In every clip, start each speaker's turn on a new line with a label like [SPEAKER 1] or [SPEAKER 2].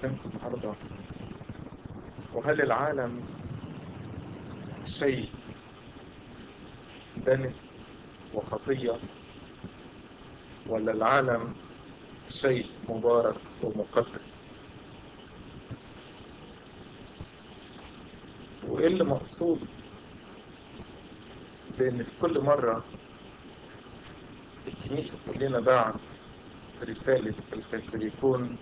[SPEAKER 1] أكلمكم النهاردة وهل العالم شيء دنس وخطية ولا العالم شيء مبارك ومقدس وإيه اللي مقصود بأن في كل مرة الكنيسة تقول لنا بعد رسالة الكاثوليكون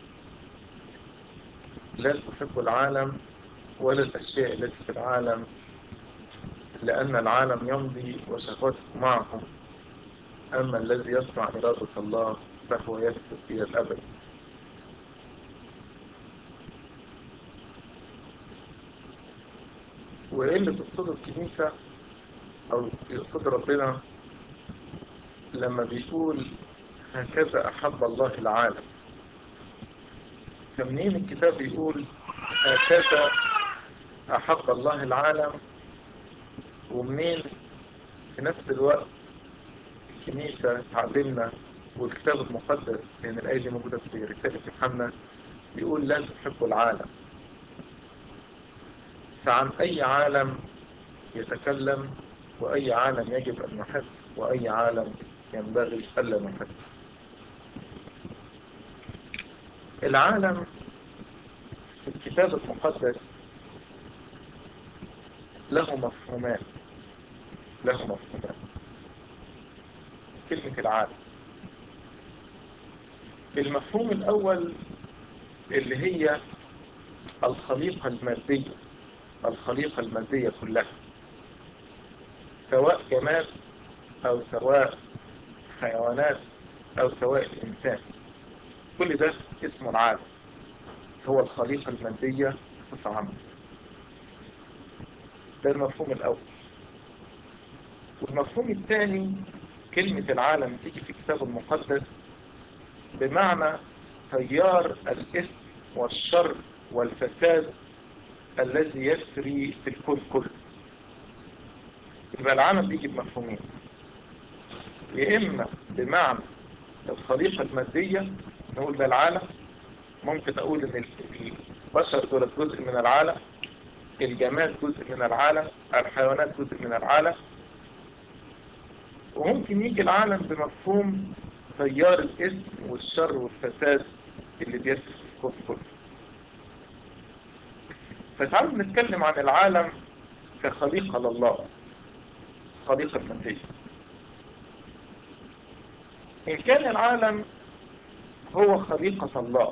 [SPEAKER 1] لا تحب العالم ولا الأشياء التي في العالم لأن العالم يمضي وشهوته معه أما الذي يصنع إرادة الله فهو يثبت إلى الأبد وإيه اللي تقصده الكنيسة أو يقصد ربنا لما بيقول هكذا أحب الله العالم فمنين الكتاب بيقول هكذا أحب الله العالم ومنين في نفس الوقت الكنيسة تعلمنا والكتاب المقدس لأن الآية دي موجودة في رسالة يوحنا بيقول لا تحب العالم فعن أي عالم يتكلم وأي عالم يجب أن نحب وأي عالم ينبغي ألا نحب العالم في الكتاب المقدس له مفهومان له مفهومان كلمة العالم المفهوم الأول اللي هي الخليقة المادية الخليقة المادية كلها سواء جماد أو سواء حيوانات أو سواء الإنسان كل ده اسمه العالم هو الخليقة المادية بصفة عامة ده المفهوم الأول والمفهوم الثاني كلمة العالم تيجي في الكتاب المقدس بمعنى تيار الإثم والشر والفساد الذي يسري في الكون كله يبقى العالم بيجي بمفهومين يا إما بمعنى الخليقة المادية نقول ده العالم ممكن أقول إن البشر دول جزء من العالم الجماد جزء من العالم الحيوانات جزء من العالم وممكن يجي العالم بمفهوم تيار الإثم والشر والفساد اللي بيسري في الكون كله فتعالوا نتكلم عن العالم كخليقة لله خليقة مادية إن كان العالم هو خليقة الله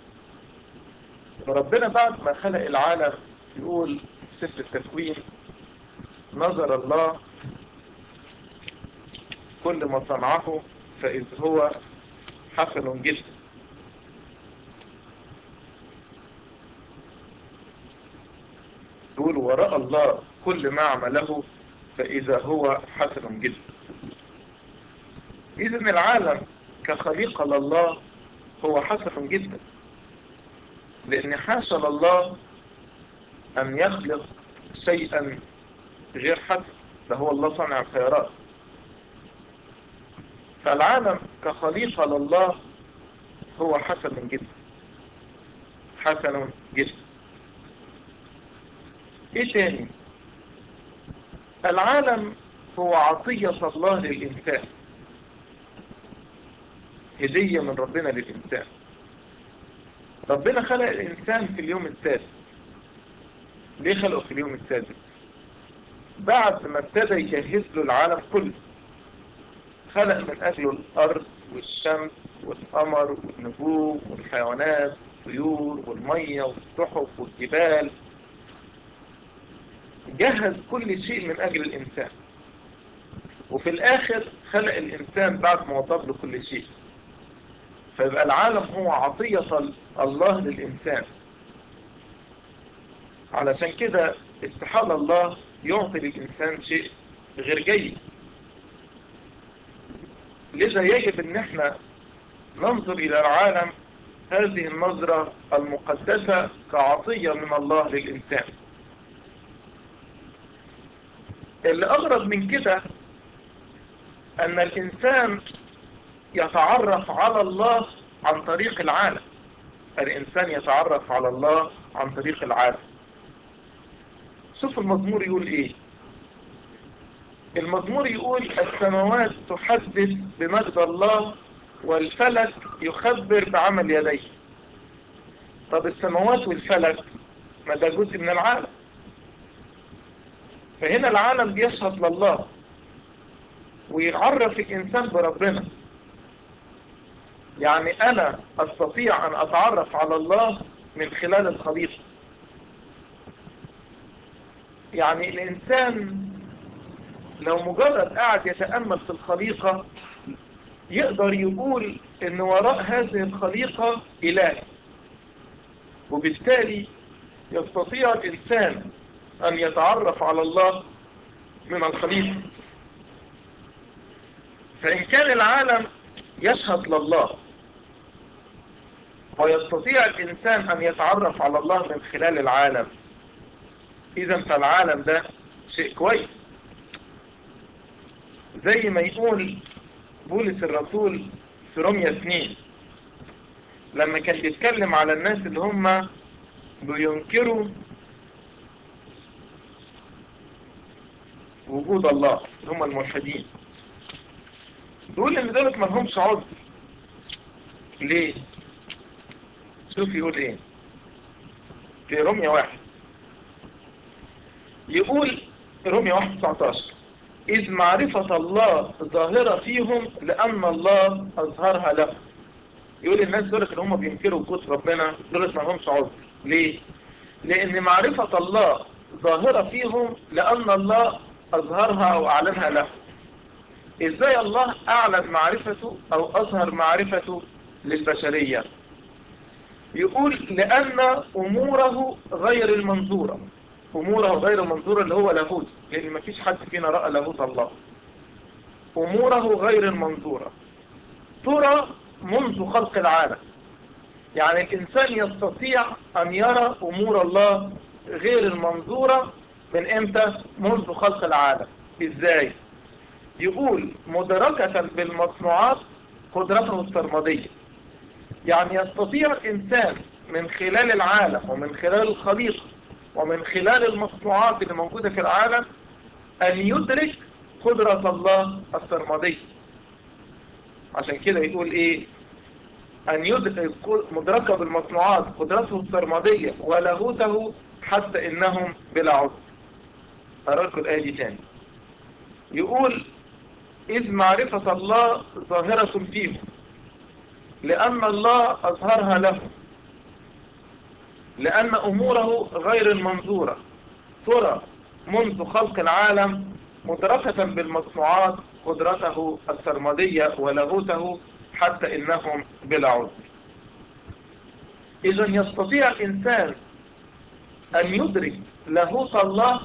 [SPEAKER 1] فربنا بعد ما خلق العالم يقول في سفر التكوين نظر الله كل ما صنعه فإذ هو حسن جدا يقول وراء الله كل ما عمله فإذا هو حسن جدا إذن العالم كخليقة لله هو حسن جدا لأن حاشا لله أن يخلق شيئا غير حسن ده هو الله صنع الخيارات فالعالم كخليقة لله هو حسن جدا حسن جدا ايه تاني العالم هو عطية الله للإنسان هدية من ربنا للإنسان ربنا خلق الإنسان في اليوم السادس ليه خلقه في اليوم السادس بعد ما ابتدى يجهز له العالم كله خلق من أجله الأرض والشمس والقمر والنجوم والحيوانات والطيور والمية والسحب والجبال جهز كل شيء من أجل الإنسان وفي الآخر خلق الإنسان بعد ما وضب له كل شيء فيبقى العالم هو عطية الله للإنسان علشان كده استحال الله يعطي للإنسان شيء غير جيد لذا يجب ان احنا ننظر الى العالم هذه النظرة المقدسة كعطية من الله للإنسان اللي أغرب من كده أن الإنسان يتعرف على الله عن طريق العالم الإنسان يتعرف على الله عن طريق العالم شوف المزمور يقول إيه المزمور يقول السماوات تحدث بمجد الله والفلك يخبر بعمل يديه طب السماوات والفلك ما ده جزء من العالم فهنا العالم بيشهد لله ويعرف الإنسان بربنا يعني أنا أستطيع أن أتعرف على الله من خلال الخليقة يعني الإنسان لو مجرد قاعد يتأمل في الخليقة يقدر يقول ان وراء هذه الخليقة إله وبالتالي يستطيع الإنسان أن يتعرف على الله من الخليقة فإن كان العالم يشهد لله ويستطيع الإنسان أن يتعرف على الله من خلال العالم إذا فالعالم ده شيء كويس زي ما يقول بولس الرسول في رمية 2 لما كان بيتكلم على الناس اللي هم بينكروا وجود الله اللي هم الملحدين بيقول ان دولت ما لهمش عذر ليه شوف يقول ايه في رمية واحد يقول رمية واحد 19 إذ معرفة الله ظاهرة فيهم لأن الله أظهرها لهم يقول الناس دولت اللي هم بينكروا وجود ربنا دولت ما لهمش عذر ليه؟ لأن معرفة الله ظاهرة فيهم لأن الله أظهرها أو أعلنها لهم إزاي الله أعلن معرفته أو أظهر معرفته للبشرية يقول لأن أموره غير المنظورة أموره غير المنظورة اللي هو لاهوت لأن ما فيش حد فينا رأى لاهوت الله أموره غير المنظورة ترى منذ خلق العالم يعني الإنسان يستطيع أن يرى أمور الله غير المنظورة من إمتى منذ خلق العالم إزاي يقول مدركة بالمصنوعات قدرته السرمدية يعني يستطيع الإنسان من خلال العالم ومن خلال الخليقة ومن خلال المصنوعات اللي موجودة في العالم أن يدرك قدرة الله السرمدية عشان كده يقول إيه أن يدرك مدركة بالمصنوعات قدرته السرمدية ولاهوته حتى إنهم بلا عذر أراكم الآية دي تاني يقول إذ معرفة الله ظاهرة فيهم لأن الله أظهرها لهم لأن أموره غير المنظورة ترى منذ خلق العالم مدركة بالمصنوعات قدرته السرمدية ولاهوته حتى إنهم بلا عذر إذا يستطيع الإنسان أن يدرك لاهوت الله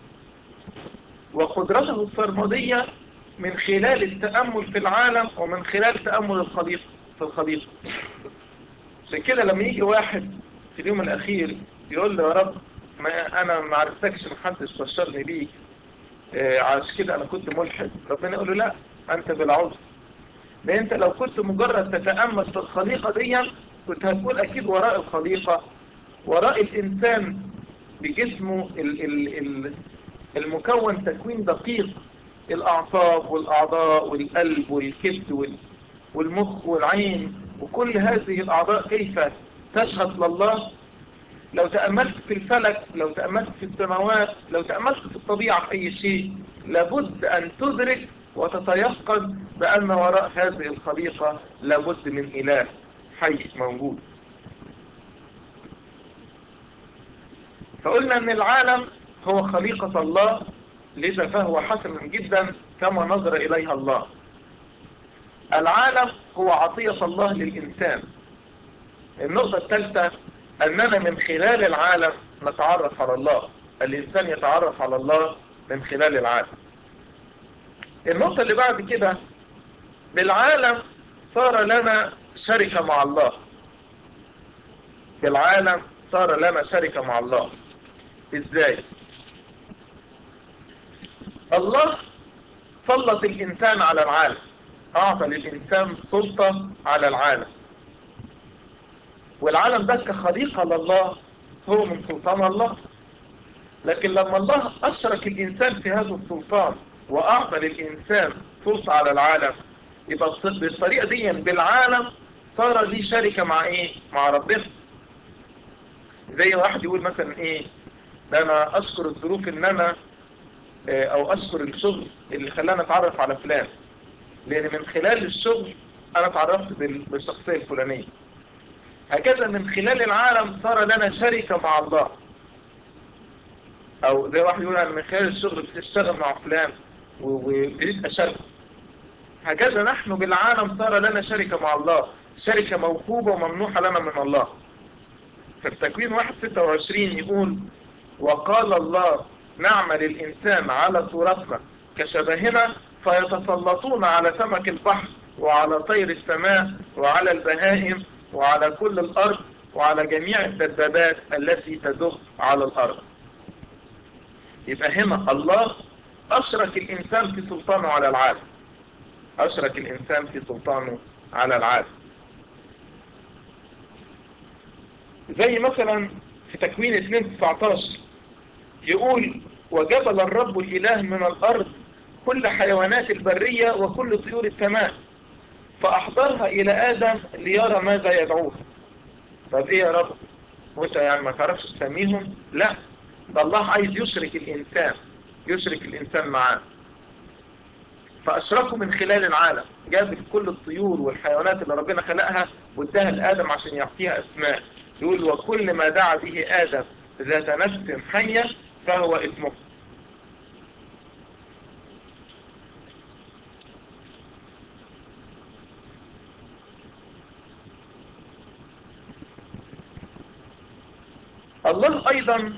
[SPEAKER 1] وقدرته السرمدية من خلال التأمل في العالم ومن خلال تأمل الخليقة في الخليقة عشان كده لما يجي واحد في اليوم الأخير يقول له يا رب ما أنا ما عرفتكش محدش بشرني بيك آه عشان كده أنا كنت ملحد ربنا يقول له لا أنت بالعذر لأن أنت لو كنت مجرد تتأمل في الخليقة دي كنت هتقول أكيد وراء الخليقة وراء الإنسان بجسمه ال ال ال المكون تكوين دقيق الأعصاب والأعضاء والقلب والكبد والمخ والعين وكل هذه الأعضاء كيف تشهد لله لو تأملت في الفلك لو تأملت في السماوات لو تأملت في الطبيعة في أي شيء لابد أن تدرك وتتيقن بأن وراء هذه الخليقة لابد من إله حي موجود فقلنا أن العالم هو خليقة الله لذا فهو حسن جدا كما نظر إليها الله العالم هو عطية الله للإنسان النقطة الثالثة أننا من خلال العالم نتعرف على الله الإنسان يتعرف على الله من خلال العالم النقطة اللي بعد كده بالعالم صار لنا شركة مع الله بالعالم صار لنا شركة مع الله ازاي الله سلط الإنسان على العالم أعطى للإنسان سلطة على العالم والعالم ده كخليقة لله هو من سلطان الله لكن لما الله أشرك الإنسان في هذا السلطان وأعطى للإنسان سلطة على العالم يبقى بالطريقة دي بالعالم صار لي شركة مع إيه؟ مع ربنا زي واحد يقول مثلا إيه ده أنا أشكر الظروف إن أنا أو أشكر الشغل اللي خلاني أتعرف على فلان لأن من خلال الشغل أنا اتعرفت بالشخصية الفلانية هكذا من خلال العالم صار لنا شركة مع الله او زي واحد يقول انا من خلال الشغل بتشتغل مع فلان وابتديت اشاركه هكذا نحن بالعالم صار لنا شركة مع الله شركة موهوبة وممنوحة لنا من الله في التكوين 1.26 يقول وقال الله نعمل الإنسان على صورتنا كشبهنا فيتسلطون على سمك البحر وعلى طير السماء وعلى البهائم وعلى كل الأرض وعلى جميع الدبابات التي تدب على الأرض يبقى هنا الله أشرك الإنسان في سلطانه على العالم أشرك الإنسان في سلطانه على العالم زي مثلا في تكوين 2.19 يقول وجبل الرب الإله من الأرض كل حيوانات البرية وكل طيور السماء فأحضرها إلى آدم ليرى ماذا يدعوها طب إيه يا رب وانت يعني ما تعرفش تسميهم لا ده الله عايز يشرك الإنسان يشرك الإنسان معاه فأشركوا من خلال العالم جاب كل الطيور والحيوانات اللي ربنا خلقها واداها لآدم عشان يعطيها أسماء يقول وكل ما دعا به آدم ذات نفس حية فهو اسمه الله أيضا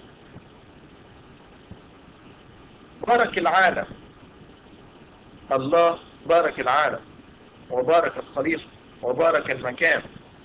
[SPEAKER 1] بارك العالم الله بارك العالم وبارك الخليقة وبارك المكان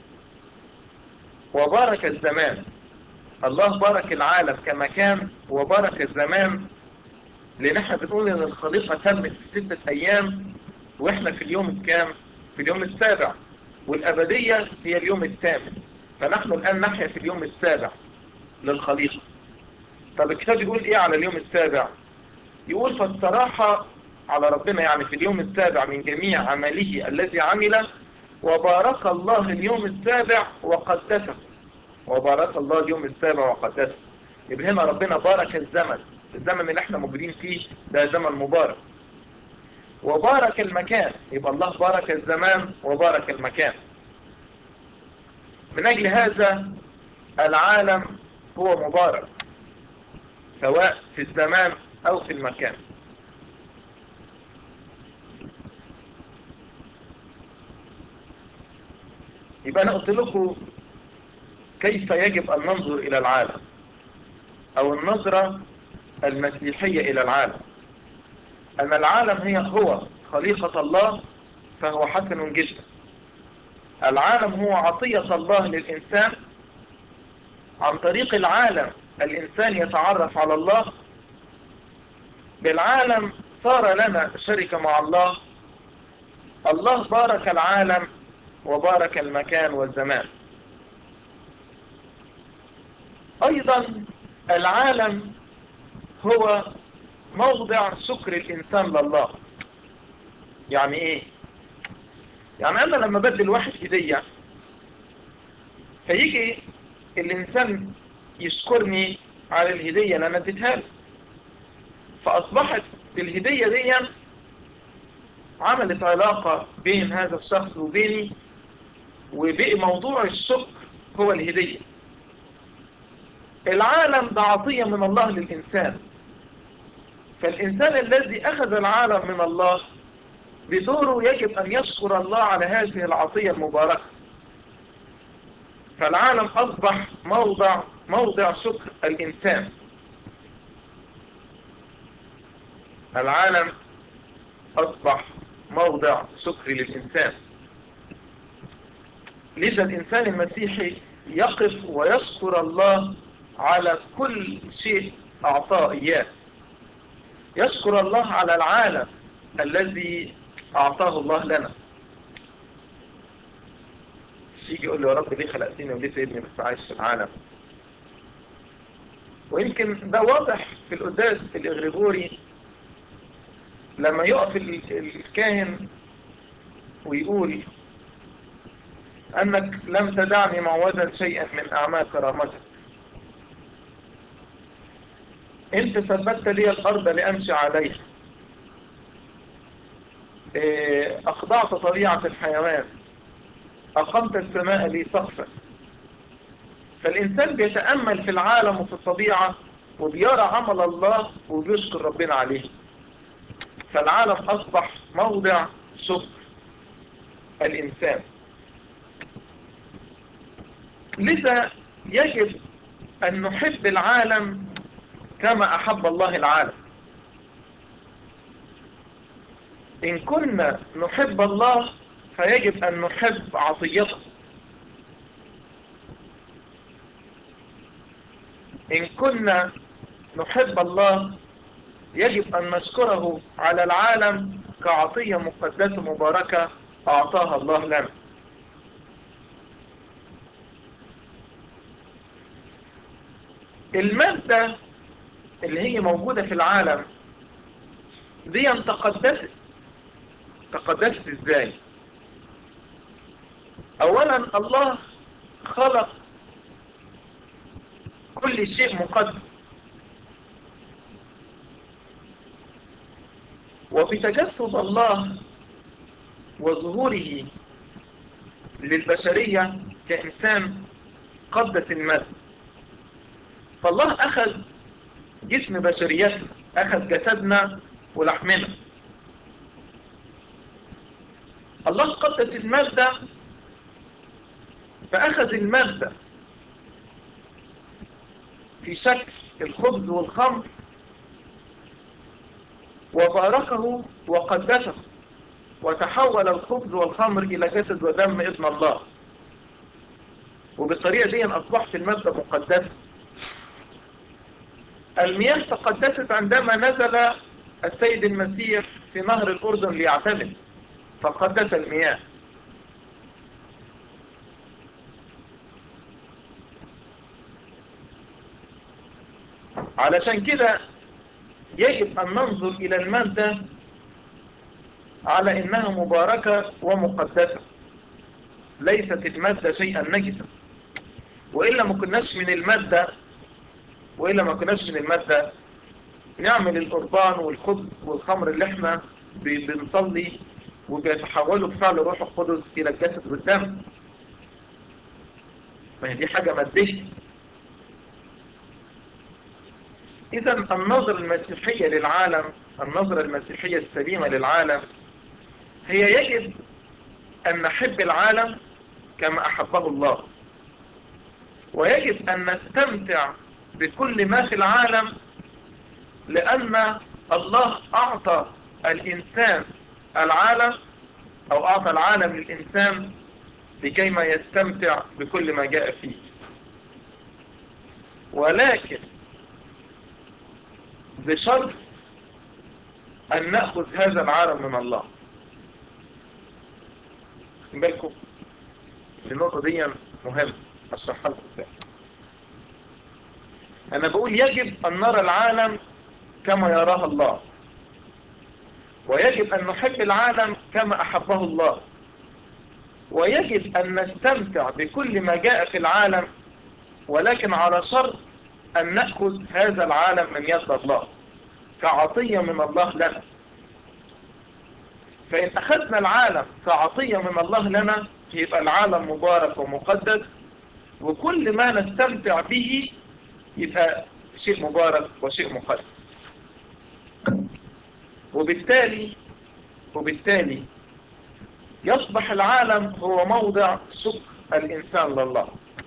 [SPEAKER 1] وبارك الزمان الله بارك العالم كمكان وبارك الزمان لان احنا بنقول ان الخليقة تمت في ستة ايام واحنا في اليوم الكام في اليوم السابع والابدية هي اليوم الثامن فنحن الان نحيا في اليوم السابع للخليقة طب الكتاب يقول ايه على اليوم السابع يقول فاستراح على ربنا يعني في اليوم السابع من جميع عمله الذي عمل وبارك الله اليوم السابع وقدسه وبارك الله اليوم السابع وقدسه يبقى هنا ربنا بارك الزمن الزمن اللي احنا موجودين فيه ده زمن مبارك وبارك المكان يبقى الله بارك الزمان وبارك المكان من أجل هذا العالم هو مبارك سواء في الزمان أو في المكان يبقى أنا قلت لكم كيف يجب أن ننظر إلى العالم أو النظرة المسيحية إلى العالم أن العالم هي هو خليقة الله فهو حسن جدا العالم هو عطية الله للإنسان عن طريق العالم الإنسان يتعرف على الله بالعالم صار لنا شركة مع الله الله بارك العالم وبارك المكان والزمان أيضا العالم هو موضع شكر الإنسان لله يعني إيه يعني أنا لما بدل واحد هدية فيجي الإنسان يشكرني على الهدية اللي أنا اديتها له فأصبحت الهدية دي عملت علاقة بين هذا الشخص وبيني وبقي موضوع الشكر هو الهدية العالم ده عطية من الله للإنسان فالإنسان الذي أخذ العالم من الله بدوره يجب أن يشكر الله على هذه العطية المباركة فالعالم أصبح موضع موضع شكر الإنسان العالم أصبح موضع شكر للإنسان لذا الإنسان المسيحي يقف ويشكر الله على كل شيء أعطاه إياه يشكر الله على العالم الذي أعطاه الله لنا يجي يقول له يا رب ليه خلقتني وليه سيبني بس عايش في العالم ويمكن ده واضح في القداس الإغريغوري لما يقف الكاهن ويقول أنك لم تدعني معوزا شيئا من أعمال كرامتك أنت ثبتت لي الأرض لأمشي عليها أخضعت طبيعة الحيوان أقمت السماء لي سقفا فالإنسان بيتأمل في العالم وفي الطبيعة وبيرى عمل الله وبيشكر ربنا عليه فالعالم أصبح موضع شكر الإنسان لذا يجب أن نحب العالم كما أحب الله العالم إن كنا نحب الله فيجب أن نحب عطيته إن كنا نحب الله يجب أن نشكره على العالم كعطية مقدسة مباركة أعطاها الله لنا المادة اللي هي موجودة في العالم دي تقدست تقدست ازاي اولا الله خلق كل شيء مقدس وبتجسد الله وظهوره للبشرية كإنسان قدس المادة فالله أخذ جسم بشريتنا أخذ جسدنا ولحمنا الله قدس المادة فأخذ المادة في شكل الخبز والخمر وباركه وقدسه وتحول الخبز والخمر إلى جسد ودم ابن الله وبالطريقة دي أصبحت المادة مقدسة المياه تقدست عندما نزل السيد المسيح في نهر الأردن ليعتمد فقدس المياه علشان كده يجب أن ننظر إلى المادة على إنها مباركة ومقدسة ليست المادة شيئا نجسا وإلا ما كناش من المادة وإلا ما كناش من المادة نعمل القربان والخبز والخمر اللي احنا بنصلي وبيتحولوا بفعل روح القدس إلى الجسد والدم ما هي دي حاجة مادية إذا النظرة المسيحية للعالم النظرة المسيحية السليمة للعالم هي يجب أن نحب العالم كما أحبه الله ويجب أن نستمتع بكل ما في العالم لأن الله أعطى الإنسان العالم أو أعطى العالم للإنسان لكي ما يستمتع بكل ما جاء فيه ولكن بشرط أن نأخذ هذا العالم من الله بالكم النقطة دي مهمة أشرحها لكم ازاي أنا بقول يجب أن نرى العالم كما يراه الله ويجب أن نحب العالم كما أحبه الله ويجب أن نستمتع بكل ما جاء في العالم ولكن على شرط أن نأخذ هذا العالم من يد الله كعطية من الله لنا فإن أخذنا العالم كعطية من الله لنا يبقى العالم مبارك ومقدس وكل ما نستمتع به يبقى شيء مبارك وشيء مقدس وبالتالي وبالتالي يصبح العالم هو موضع شكر الإنسان لله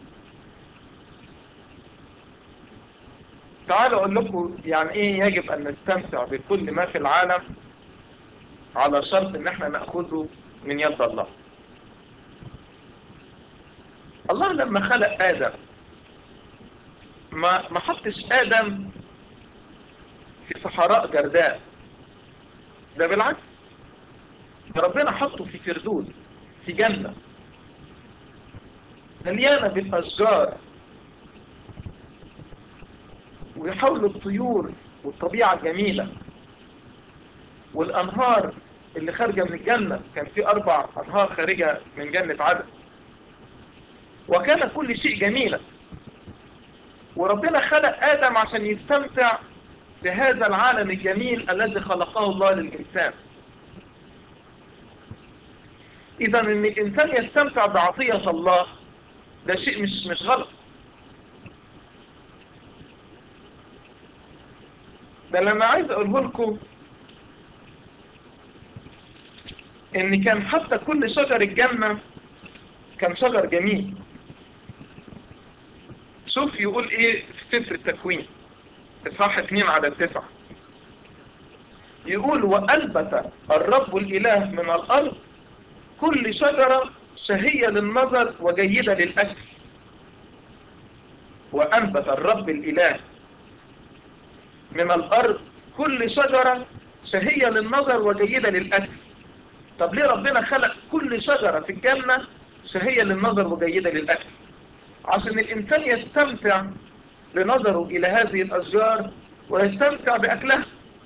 [SPEAKER 1] تعالوا أقول لكم يعني إيه يجب أن نستمتع بكل ما في العالم على شرط إن احنا نأخذه من يد الله الله لما خلق آدم ما ما حطش آدم في صحراء جرداء ده بالعكس ربنا حطه في فردوس في جنة مليانة بالأشجار ويحول الطيور والطبيعة الجميلة والأنهار اللي خارجة من الجنة كان في أربع أنهار خارجة من جنة عدن وكان كل شيء جميلا وربنا خلق آدم عشان يستمتع بهذا العالم الجميل الذي خلقه الله للإنسان إذا إن الإنسان يستمتع بعطية الله ده شيء مش مش غلط ده لما عايز أقوله لكم إن كان حتى كل شجر الجنة كان شجر جميل شوف يقول إيه في سفر التكوين إصحاح 2 على 9 يقول وأنبت الرب الإله من الأرض كل شجرة شهية للنظر وجيدة للأكل وأنبت الرب الإله من الأرض كل شجرة شهية للنظر وجيدة للأكل طب ليه ربنا خلق كل شجرة في الجنة شهية للنظر وجيدة للأكل عشان الإنسان يستمتع بنظره إلى هذه الأشجار ويستمتع بأكلها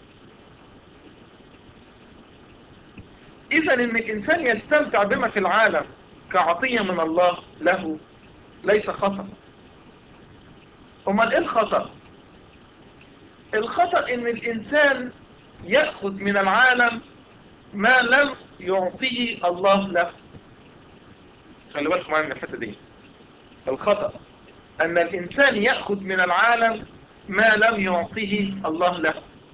[SPEAKER 1] إذا إن الإنسان يستمتع بما في العالم كعطية من الله له ليس خطأ أمال إيه الخطأ؟ الخطأ إن الإنسان يأخذ من العالم ما لم يعطيه الله له خلي بالكم معايا من الحتة دي الخطأ أن الإنسان يأخذ من العالم ما لم يعطيه الله له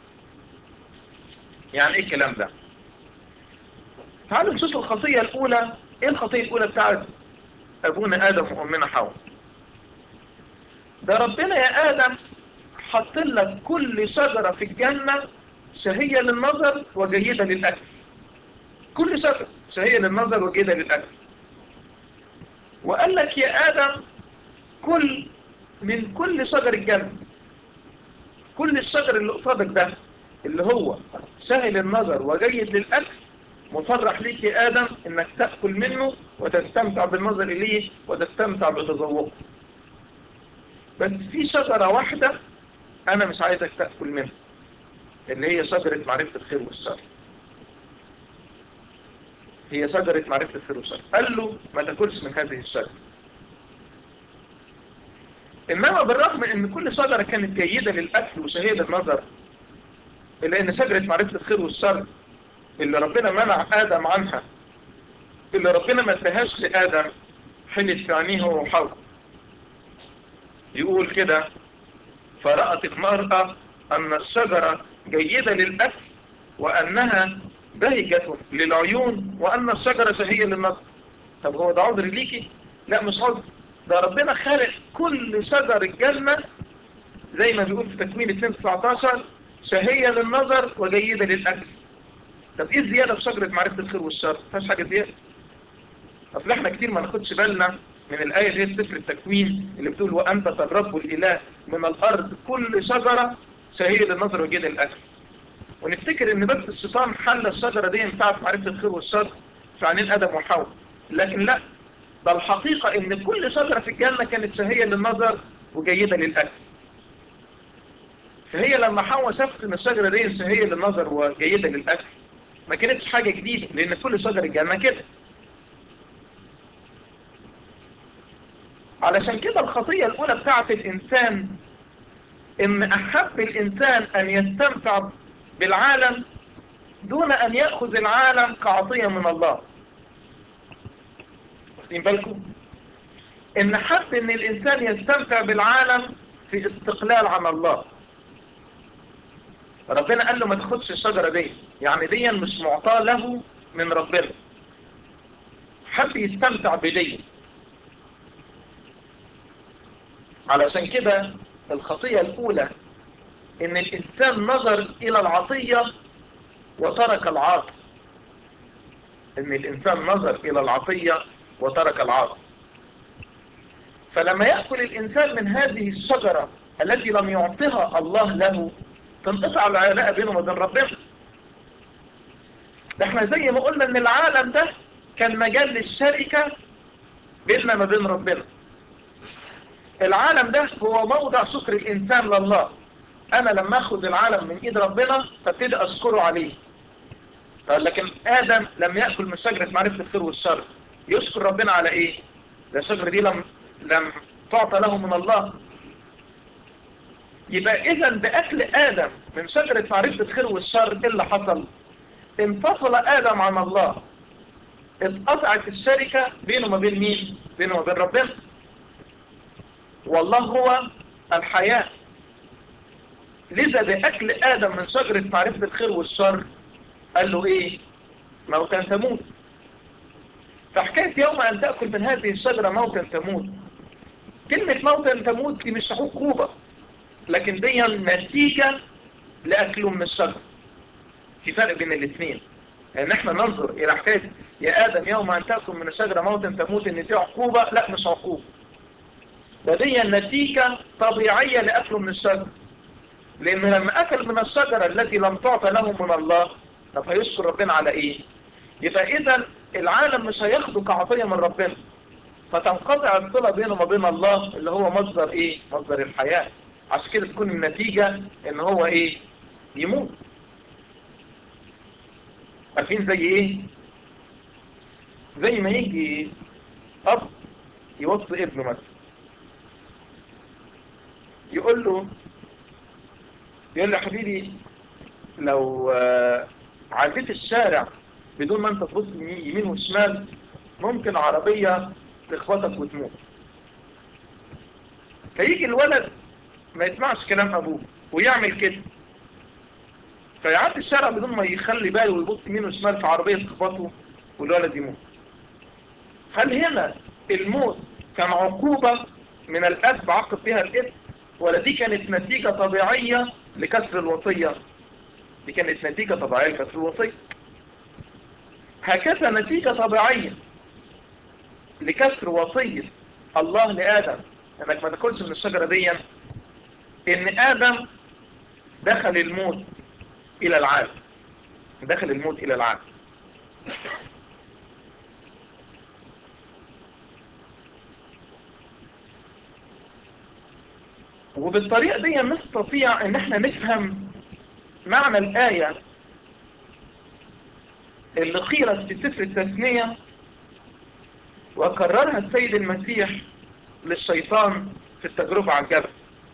[SPEAKER 1] يعني إيه الكلام ده تعالوا نشوف الخطية الأولى إيه الخطية الأولى بتاعت أبونا آدم وأمنا حواء ده ربنا يا آدم حط لك كل شجرة في الجنة شهية للنظر وجيدة للأكل كل شجرة شهية للنظر وجيدة للأكل وقال لك يا آدم كل من كل شجر الجنة كل الشجر اللي قصادك ده اللي هو سهل النظر وجيد للأكل مصرح ليك يا آدم انك تأكل منه وتستمتع بالنظر إليه وتستمتع بتذوقه بس في شجرة واحدة أنا مش عايزك تأكل منها اللي هي شجرة معرفة الخير والشر هي شجرة معرفة الخير والشر قال له ما تاكلش من هذه الشجرة إنما بالرغم إن كل شجرة كانت جيدة للأكل وشهية للنظر إلا إن شجرة معرفة الخير والشر اللي ربنا منع آدم عنها اللي ربنا ما ادهاش لآدم حلت في عينيه هو وحواء يقول كده فرأت المرأة أن الشجرة جيدة للأكل وأنها بهجة للعيون وأن الشجرة شهية للنظر طب هو ده عذر ليكي؟ لا مش عذر ده ربنا خالق كل شجر الجنة زي ما بيقول في تكوين 2-19 شهية للنظر وجيدة للأكل طب ايه الزيادة في شجرة معرفة الخير والشر فاش حاجة زيادة اصل احنا كتير ما ناخدش بالنا من الآية اللي هي سفر التكوين اللي بتقول وأنبت الرب الإله من الأرض كل شجرة شهية للنظر وجيدة للأكل ونفتكر ان بس الشيطان حل الشجرة دي بتاعت معرفة الخير والشر في عينين آدم وحواء لكن لا ده الحقيقة ان كل شجرة في الجنة كانت شهية للنظر وجيدة للأكل فهي لما حواء شافت ان الشجرة دي شهية للنظر وجيدة للأكل ما كانتش حاجة جديدة لان كل شجر الجنة كده علشان كده الخطية الأولى بتاعت الإنسان إن أحب الإنسان أن يستمتع بالعالم دون أن يأخذ العالم كعطية من الله واخدين بالكم إن حب إن الإنسان يستمتع بالعالم في استقلال عن الله ربنا قال له ما تاخدش الشجرة دي يعني دي مش معطاة له من ربنا حب يستمتع بدي علشان كده الخطية الأولى إن الإنسان نظر إلى العطية وترك العاطي إن الإنسان نظر إلى العطية وترك العاطي فلما يأكل الإنسان من هذه الشجرة التي لم يعطها الله له تنقطع العلاقة بينه وبين ربنا ده احنا زي ما قلنا ان العالم ده كان مجال للشركة بيننا ما بين ربنا العالم ده هو موضع شكر الإنسان لله أنا لما أخذ العالم من إيد ربنا فابتدي أشكره عليه طيب لكن آدم لم يأكل من شجرة معرفة الخير والشر يشكر ربنا على إيه؟ ده الشجرة دي لم, لم تعطى له من الله يبقى إذا بأكل آدم من شجرة معرفة الخير والشر إيه اللي حصل؟ انفصل آدم عن الله اتقطعت الشركة بينه وما بين مين؟ بينه وما بين ربنا والله هو الحياة لذا بأكل آدم من شجرة معرفة الخير والشر قال له إيه؟ موتا تموت فحكاية يوم أن تأكل من هذه الشجرة موتا تموت كلمة موتا تموت دي مش عقوبة لكن دي نتيجة لأكله من الشجرة في فرق بين الاثنين ان احنا ننظر الى حكاية يا ادم يوم ان تأكل من الشجرة موتا تموت ان دي عقوبة لا مش عقوبة ده دي نتيجة طبيعية لأكله من الشجرة لأن لما أكل من الشجرة التي لم تعطى له من الله طب هيشكر ربنا على إيه؟ يبقى إذا العالم مش هياخده كعطية من ربنا فتنقطع الصلة بينه وبين الله اللي هو مصدر إيه؟ مصدر الحياة عشان كده تكون النتيجة إن هو إيه؟ يموت عارفين زي إيه؟ زي ما يجي أب يوصي ابنه مثلا يقول له يقول له يا حبيبي لو عديت الشارع بدون ما انت تبص يمين وشمال ممكن عربية تخبطك وتموت فيجي الولد ما يسمعش كلام ابوه ويعمل كده فيعدي الشارع بدون ما يخلي باله ويبص يمين وشمال في عربية تخبطه والولد يموت هل هنا الموت كان عقوبة من الأب عقب بها الابن ولا دي كانت نتيجة طبيعية لكسر الوصية دي كانت نتيجة طبيعية لكسر الوصية هكذا نتيجة طبيعية لكسر وصية الله لآدم انك ما تاكلش من الشجرة دي ان آدم دخل الموت الى العالم دخل الموت الى العالم وبالطريقة دي نستطيع ان احنا نفهم معنى الآية اللي قيلت في سفر التثنية وكررها السيد المسيح للشيطان في التجربة على الجبل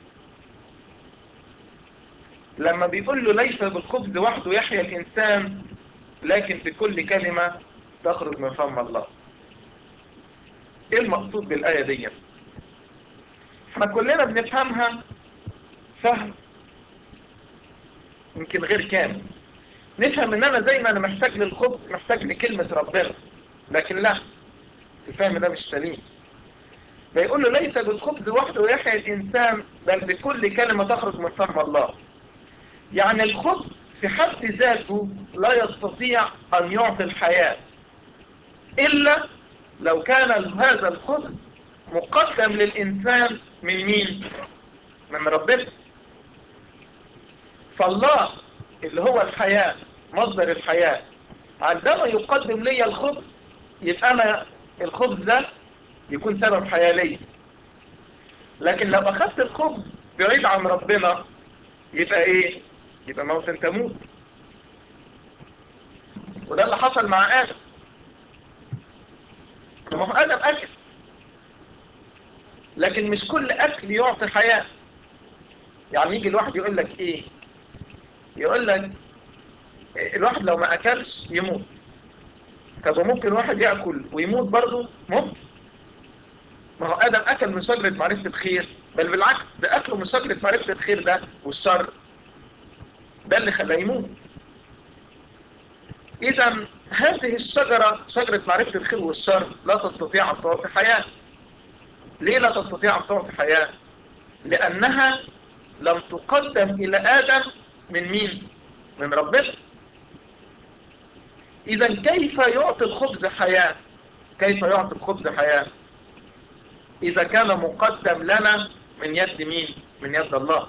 [SPEAKER 1] لما بيقول له ليس بالخبز وحده يحيا الإنسان لكن بكل كلمة تخرج من فم الله ايه المقصود بالآية دي احنا كلنا بنفهمها فهم يمكن غير كامل نفهم ان انا زي ما انا محتاج للخبز محتاج لكلمة ربنا لكن لا الفهم ده مش سليم بيقول له ليس بالخبز وحده يحيا الانسان بل بكل كلمة تخرج من فم الله يعني الخبز في حد ذاته لا يستطيع ان يعطي الحياة الا لو كان هذا الخبز مقدم للإنسان من مين؟ من ربنا فالله اللي هو الحياة مصدر الحياة عندما يقدم لي الخبز يبقى أنا الخبز ده يكون سبب حياة لي لكن لو أخذت الخبز بعيد عن ربنا يبقى إيه؟ يبقى موت تموت وده اللي حصل مع آدم ما هو آدم أكل لكن مش كل أكل يعطي حياة يعني يجي الواحد يقول لك إيه يقول لك الواحد لو ما أكلش يموت طب ممكن واحد يأكل ويموت برضه ممكن ما هو آدم أكل من شجرة معرفة الخير بل بالعكس ده أكله من شجرة معرفة الخير ده والشر ده اللي خلاه يموت إذا هذه الشجرة شجرة معرفة الخير والشر لا تستطيع أن تعطي حياة ليه لا تستطيع أن تعطي حياة لأنها لم تقدم إلى آدم من مين من ربنا إذا كيف يعطي الخبز حياة كيف يعطي الخبز حياة إذا كان مقدم لنا من يد مين من يد الله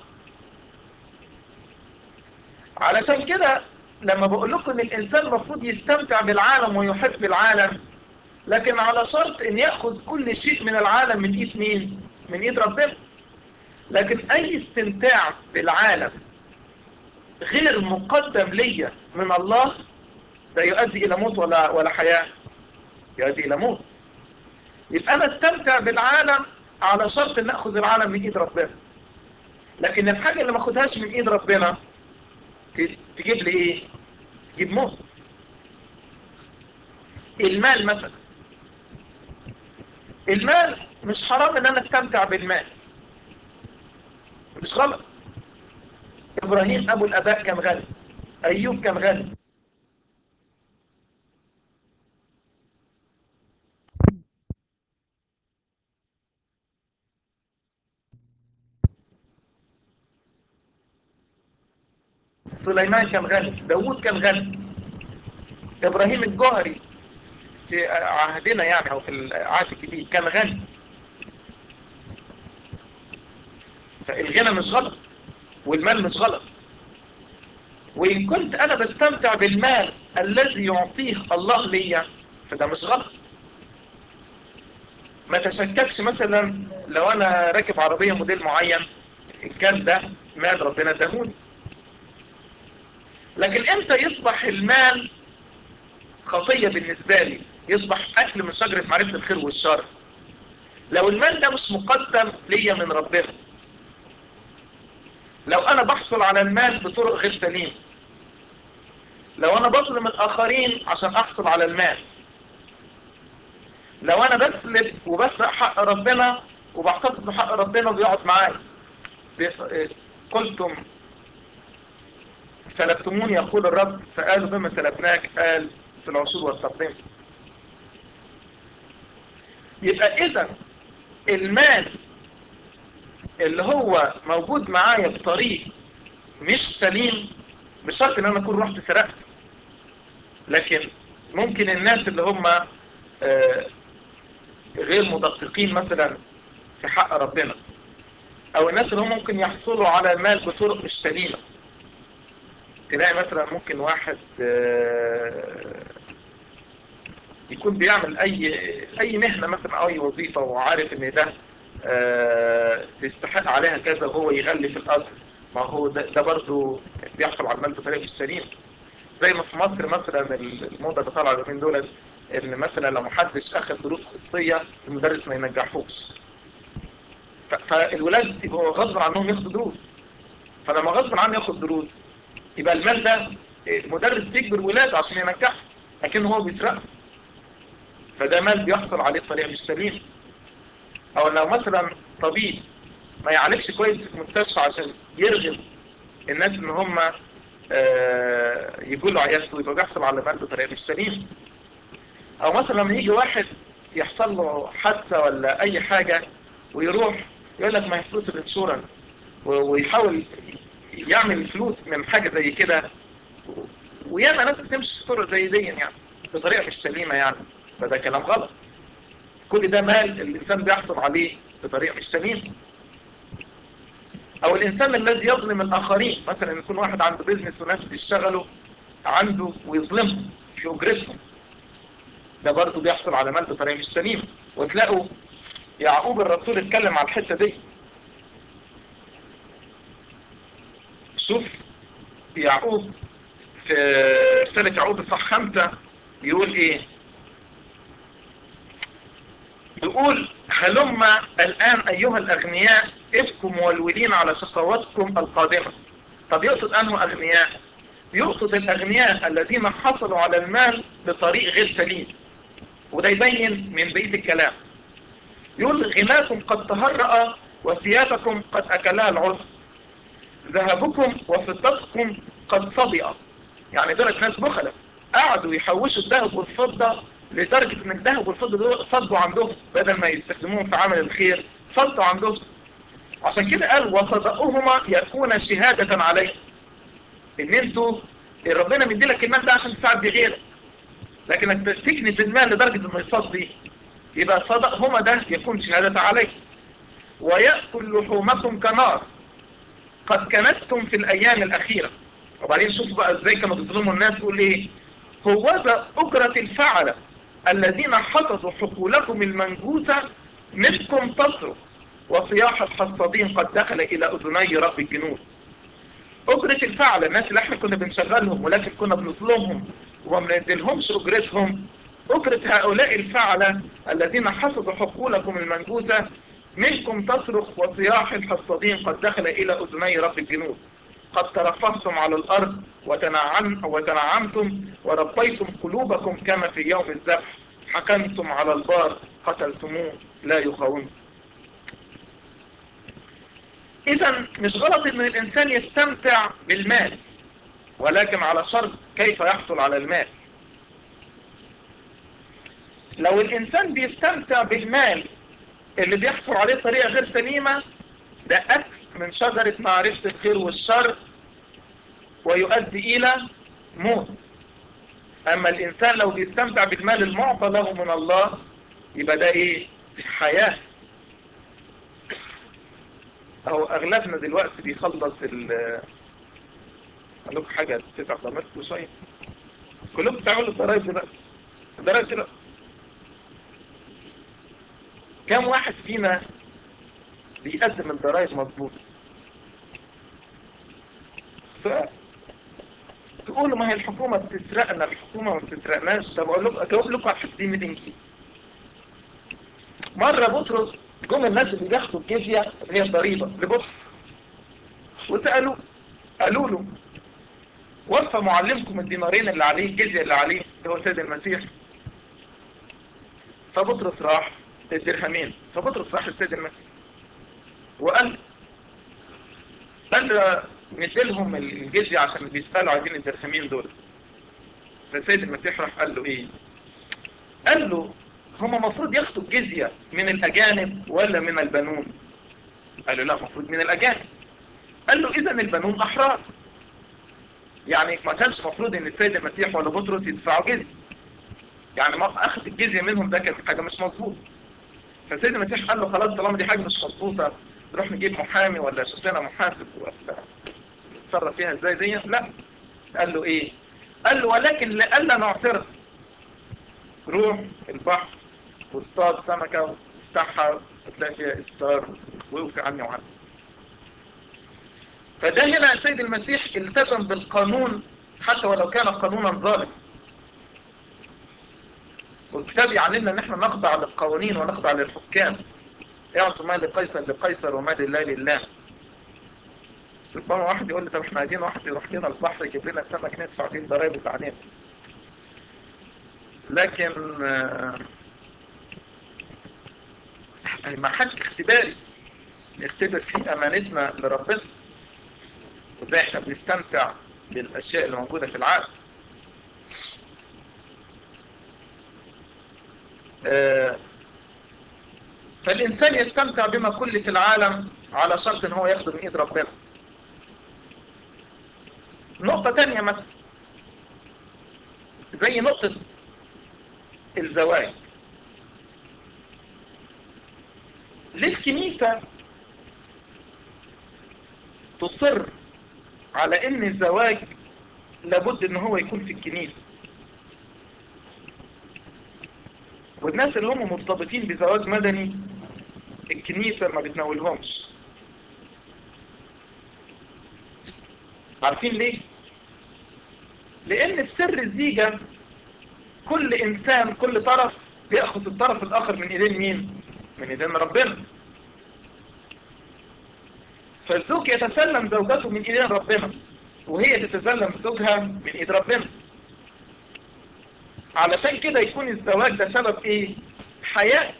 [SPEAKER 1] علشان كده لما بقول لكم ان الانسان المفروض يستمتع بالعالم ويحب العالم لكن على شرط ان يأخذ كل شيء من العالم من ايد مين من ايد ربنا لكن اي استمتاع بالعالم غير مقدم ليا من الله ده يؤدي الى موت ولا ولا حياة يؤدي الى موت يبقى انا استمتع بالعالم على شرط ان اخذ العالم من ايد ربنا لكن الحاجة اللي ما اخدهاش من ايد ربنا تجيب لي ايه تجيب موت المال مثلا المال مش حرام ان انا استمتع بالمال مش غلط ابراهيم ابو الاباء كان غني ايوب كان غني سليمان كان غني داوود كان غني ابراهيم الجوهري في عهدنا يعني او في العهد الجديد كان غني فالغنى مش غلط والمال مش غلط وإن كنت أنا بستمتع بالمال الذي يعطيه الله ليا فده مش غلط ما تشككش مثلا لو أنا راكب عربية موديل معين إن كان ده مال ربنا اداهوني لكن امتى يصبح المال خطية بالنسبة لي يصبح أكل من شجرة معرفة الخير والشر لو المال ده مش مقدم ليا من ربنا لو انا بحصل على المال بطرق غير سليمة لو انا بظلم الاخرين عشان احصل على المال لو انا بسلب وبسرق حق ربنا وبحتفظ بحق ربنا وبيقعد معايا قلتم سلبتموني يقول الرب فقالوا بما سلبناك قال في العصور والتقديم يبقى اذا المال اللي هو موجود معايا بطريق مش سليم بشرط ان انا اكون رحت سرقت لكن ممكن الناس اللي هم غير مدققين مثلا في حق ربنا او الناس اللي هم ممكن يحصلوا على المال بطرق مش سليمة تلاقي مثلا ممكن واحد يكون بيعمل اي اي مهنة مثلا او اي وظيفة وعارف ان ده أه تستحق عليها كذا وهو يغلي في الأرض ما هو ده, ده برضه بيحصل على المال بطريقة مش سليمة زي ما في مصر مثلا الموضة اللي طالعة اليومين دول ان مثلا لو محدش اخذ دروس خصوصية المدرس ما ينجحوش فالولاد يبقوا غصب عنهم ياخدوا دروس فلما غصب عنه ياخد دروس يبقى المال ده المدرس بيجبر ولاده عشان ينجحه لكن هو بيسرقه فده مال بيحصل عليه بطريقة مش سليمة او لو مثلا طبيب ما يعالجش كويس في المستشفى عشان يرغب الناس ان هم يقولوا عيادته يبقى بيحصل على مال بطريقه مش سليمه او مثلا لما يجي واحد يحصل له حادثه ولا اي حاجه ويروح يقول لك ما هي فلوس الانشورنس ويحاول يعمل فلوس من حاجه زي كده وياما ناس بتمشي في طرق زي دي يعني بطريقه مش سليمه يعني فده كلام غلط كل ده مال الإنسان بيحصل عليه بطريقة مش سليمة أو الإنسان الذي يظلم الآخرين مثلا يكون واحد عنده بيزنس وناس بيشتغلوا عنده ويظلمهم في أجرتهم ده برضه بيحصل على مال بطريقة مش سليمة وتلاقوا يعقوب الرسول اتكلم على الحتة دي شوف يعقوب في رسالة يعقوب الصح خمسة يقول ايه يقول هلم الآن أيها الأغنياء ابكوا مولولين على شقواتكم القادمة طب يقصد أنه أغنياء يقصد الأغنياء الذين حصلوا على المال بطريق غير سليم وده يبين من بقية الكلام يقول غناكم قد تهرأ وثيابكم قد أكلها العصر ذهبكم وفضتكم قد صدئ يعني دولت ناس بخلة قعدوا يحوشوا الذهب والفضة لدرجة ان الذهب والفضة دول صدوا عندهم بدل ما يستخدموهم في عمل الخير صدوا عندهم عشان كده قال وصدقهما يكون شهادة عليه ان انتوا ربنا مديلك المال ده عشان تساعد بغيرك لكنك تكنز المال لدرجة انه يصدي يبقى صدقهما ده يكون شهادة عليه ويأكل لحومكم كنار قد كنستم في الايام الاخيرة وبعدين شوفوا بقى ازاي كانوا بيظلموا الناس يقول ايه هوذا اجرة الفعلة الذين حصدوا حقولكم المنجوسة منكم تصرف وصياح الحصادين قد دخل إلى أذني رب الجنود أجرة الفعل الناس اللي احنا كنا بنشغلهم ولكن كنا بنظلمهم وما بنديلهمش أجرتهم أجرة هؤلاء الفعلة الذين حصدوا حقولكم المنجوسة منكم تصرخ وصياح الحصادين قد دخل إلى أذني رب الجنود قد ترفهتم على الأرض وتنعم وتنعمتم وربيتم قلوبكم كما في يوم الذبح حكمتم على البار قتلتموه لا يخونكم إذا مش غلط إن الإنسان يستمتع بالمال ولكن على شرط كيف يحصل على المال لو الإنسان بيستمتع بالمال اللي بيحصل عليه طريقة غير سليمة ده أكل من شجرة معرفة الخير والشر ويؤدي إلى موت أما الإنسان لو بيستمتع بالمال المعطى له من الله يبقى ده إيه حياة أو أغلبنا دلوقتي بيخلص ال أقول لكم حاجة تتعب ضميركم شوية كلكم بتعملوا الضرايب دلوقتي الضرايب دلوقتي كم واحد فينا بيقدم الضرايب مظبوط سؤال تقولوا ما هي الحكومة بتسرقنا الحكومة ما بتسرقناش طب اقول لكم اجاوب لكم على الحته دي من الانجيل مرة بطرس جم الناس اللي بياخدوا الجزية اللي هي الضريبة لبطرس وسألوا قالوا له وفى معلمكم الدينارين اللي عليه الجزية اللي عليه اللي هو سيد المسيح فبطرس راح الدرهمين فبطرس راح لسيد المسيح وقال قال نديلهم الجزية عشان بيسألوا عايزين الدرهمين دول فسيد المسيح راح قال له ايه قال له هم مفروض ياخدوا الجزية من الأجانب ولا من البنون قال له لا مفروض من الأجانب قال له إذا البنون أحرار يعني ما كانش مفروض ان السيد المسيح ولا بطرس يدفعوا جزية يعني ما أخذ الجزية منهم ده كان حاجة مش مظبوط فالسيد المسيح قال له خلاص طالما دي حاجة مش مظبوطة نروح نجيب محامي ولا شوف لنا محاسب ولا نتصرف فيها ازاي دي لا قال له ايه قال له ولكن لألا نعثرك روح البحر واصطاد سمكة وافتحها وتلاقي فيها استار ويوفي عني وعنه فده هنا السيد المسيح التزم بالقانون حتى ولو كان قانونا ظالم والكتاب يعلمنا ان احنا نخضع للقوانين ونخضع للحكام اعطوا ما لقيصر لقيصر وما لله لله ربما واحد يقول لي طب احنا عايزين واحد يروح لنا البحر يجيب لنا سمك ندفع فيه الضرايب وبعدين لكن محك اختباري نختبر فيه امانتنا لربنا وازاي احنا بنستمتع بالاشياء اللي موجودة في العالم فالإنسان يستمتع بما كل في العالم على شرط ان هو ياخده من ايد ربنا نقطة تانية مثلا زي نقطة الزواج ليه الكنيسة تصر على ان الزواج لابد ان هو يكون في الكنيسة والناس اللي هم مرتبطين بزواج مدني الكنيسة ما بتناولهمش عارفين ليه لان في سر الزيجة كل انسان كل طرف بيأخذ الطرف الاخر من ايدين مين من ايدين ربنا فالزوج يتسلم زوجته من ايدين ربنا وهي تتسلم زوجها من ايد ربنا علشان كده يكون الزواج ده سبب ايه حياة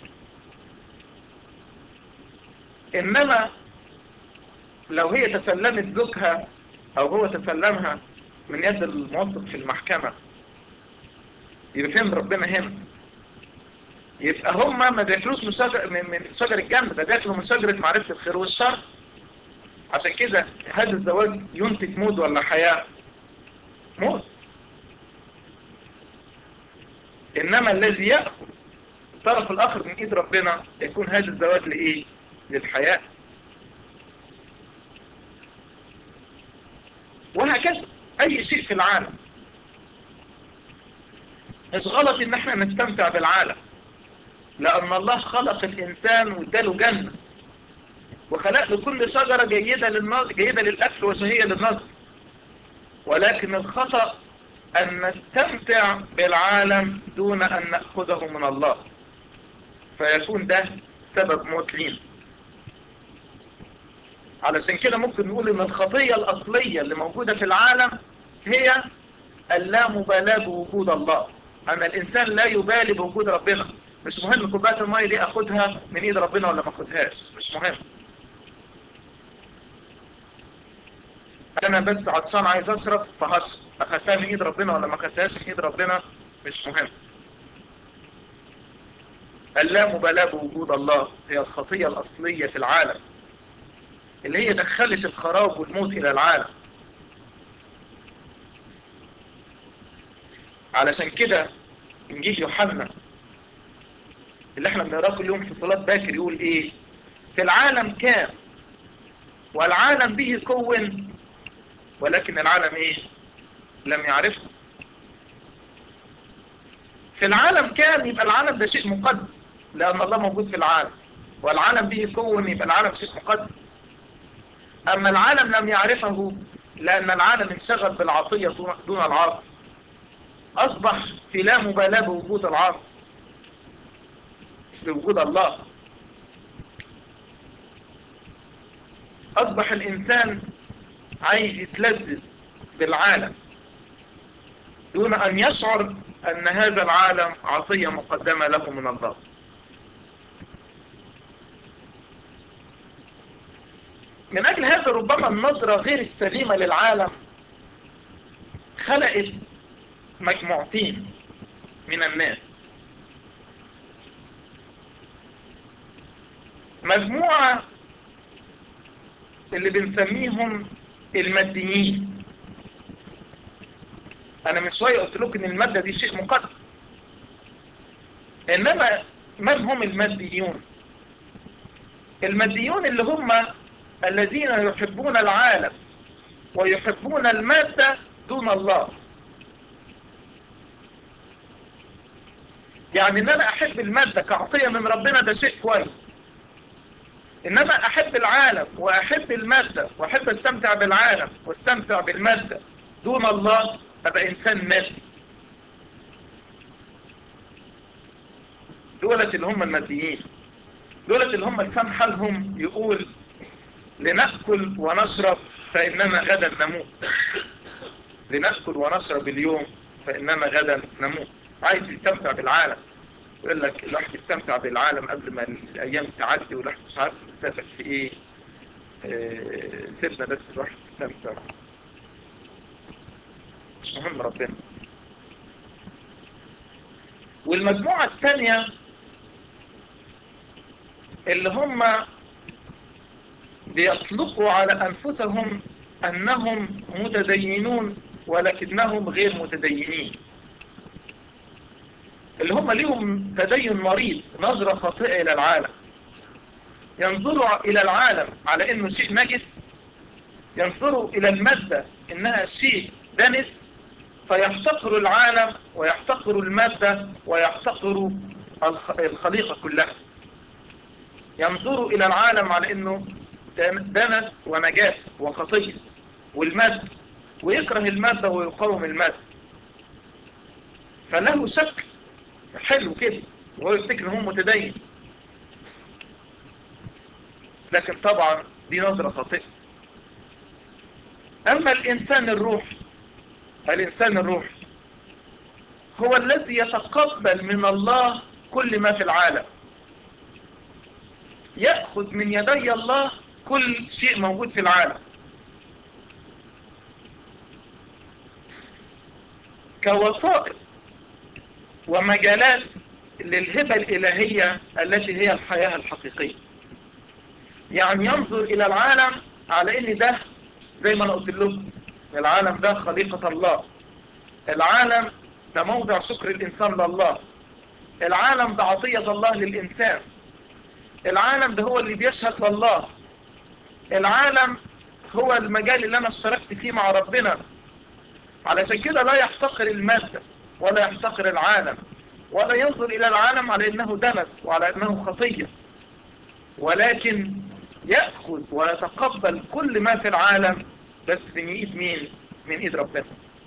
[SPEAKER 1] انما لو هي تسلمت زوجها او هو تسلمها من يد الموظف في المحكمة يبقى فين ربنا هنا يبقى هما ما بياكلوش من شجر من, من شجر الجنة ده بياكلوا من شجرة معرفة الخير والشر عشان كده هذا الزواج ينتج موت ولا حياة موت انما الذي يأخذ الطرف الاخر من ايد ربنا يكون هذا الزواج لايه للحياة وهكذا اي شيء في العالم مش غلط ان احنا نستمتع بالعالم لان الله خلق الانسان واداله جنة وخلق له كل شجرة جيدة للنظر جيدة للأكل وشهية للنظر ولكن الخطأ أن نستمتع بالعالم دون أن نأخذه من الله فيكون ده سبب موت لينا علشان كده ممكن نقول ان الخطية الأصلية اللي موجودة في العالم هي اللامبالاة بوجود الله أن الإنسان لا يبالي بوجود ربنا مش مهم كوباية المية دي أخدها من إيد ربنا ولا ما أخدهاش مش مهم أنا بس عطشان عايز أشرب فهشرب أخدتها من إيد ربنا ولا ما أخدتهاش من إيد ربنا مش مهم اللامبالاة بوجود الله هي الخطية الأصلية في العالم اللي هي دخلت الخراب والموت إلى العالم علشان كده إنجيل يوحنا اللي احنا بنقراه كل يوم في صلاة باكر يقول ايه في العالم كان والعالم به كون ولكن العالم ايه لم يعرفه في العالم كان يبقى العالم ده شيء مقدس لأن الله موجود في العالم والعالم به كون يبقى العالم شيء مقدس أما العالم لم يعرفه لأن العالم انشغل بالعطية دون العاطفة أصبح في لا مبالاة بوجود العاطفة بوجود الله أصبح الإنسان عايز يتلذذ بالعالم دون أن يشعر أن هذا العالم عطية مقدمة له من الله من أجل هذا ربما النظرة غير السليمة للعالم خلقت مجموعتين من الناس مجموعة اللي بنسميهم الماديين انا من شوية قلت لكم ان المادة دي شيء مقدس انما من هم الماديون الماديون اللي هم الذين يحبون العالم ويحبون المادة دون الله يعني ان انا احب المادة كعطية من ربنا ده شيء كويس انما احب العالم واحب المادة واحب استمتع بالعالم واستمتع بالمادة دون الله ابقى انسان مادي دولت اللي هم الماديين دولت اللي هم لسان حالهم يقول لنأكل ونشرب فإننا غدا نموت لنأكل ونشرب اليوم فإننا غدا نموت عايز يستمتع بالعالم يقول لك الواحد يستمتع بالعالم قبل ما الأيام تعدي والواحد مش عارف نستفد في إيه آه سيبنا بس الواحد يستمتع مش مهم ربنا والمجموعة الثانية اللي هم بيطلقوا على أنفسهم أنهم متدينون ولكنهم غير متدينين اللي هم ليهم تدين مريض نظرة خاطئة إلى العالم ينظروا إلى العالم على أنه شيء نجس ينظروا إلى المادة إنها شيء دنس فيحتقروا العالم ويحتقروا المادة ويحتقروا الخليقة كلها ينظروا إلى العالم على أنه دنس ونجاسة وخطية والمادة ويكره المادة ويقاوم المادة فله شكل حلو كده وهو يفتكر هو متدين لكن طبعا دي نظرة خاطئة أما الإنسان الروحي الإنسان الروحي هو الذي يتقبل من الله كل ما في العالم يأخذ من يدي الله كل شيء موجود في العالم كوسائط ومجالات للهبة الإلهية التي هي الحياة الحقيقية يعني ينظر إلى العالم على إن ده زي ما أنا قلت لكم العالم ده خليقة الله العالم ده موضع شكر الإنسان لله العالم ده عطية الله للإنسان العالم ده هو اللي بيشهد لله العالم هو المجال اللي أنا اشتركت فيه مع ربنا علشان كده لا يحتقر المادة ولا يحتقر العالم ولا ينظر إلى العالم على أنه دنس وعلى أنه خطية ولكن يأخذ ويتقبل كل ما في العالم بس من ايد مين من ايد ربنا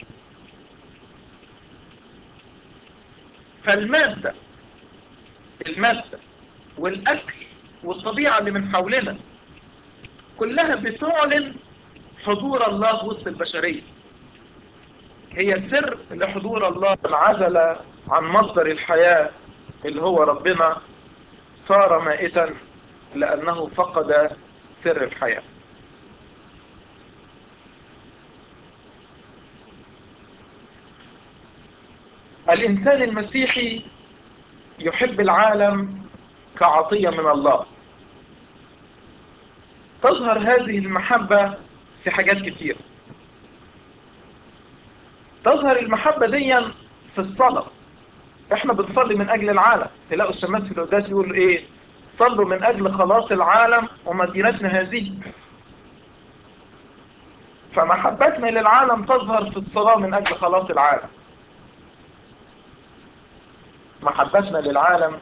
[SPEAKER 1] فالمادة المادة والاكل والطبيعة اللي من حولنا كلها بتعلن حضور الله وسط البشرية هي سر لحضور الله انعزل عن مصدر الحياة اللي هو ربنا صار مائتا لأنه فقد سر الحياة الإنسان المسيحي يحب العالم كعطية من الله تظهر هذه المحبة في حاجات كتير تظهر المحبة دي في الصلاة احنا بنصلي من اجل العالم تلاقوا الشماس في القداس يقول ايه صلوا من اجل خلاص العالم ومدينتنا هذه فمحبتنا للعالم تظهر في الصلاة من اجل خلاص العالم محبتنا للعالم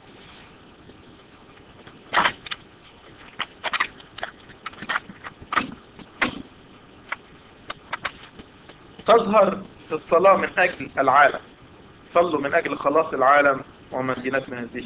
[SPEAKER 1] تظهر في الصلاة من أجل العالم صلوا من أجل خلاص العالم ومدينتنا هذه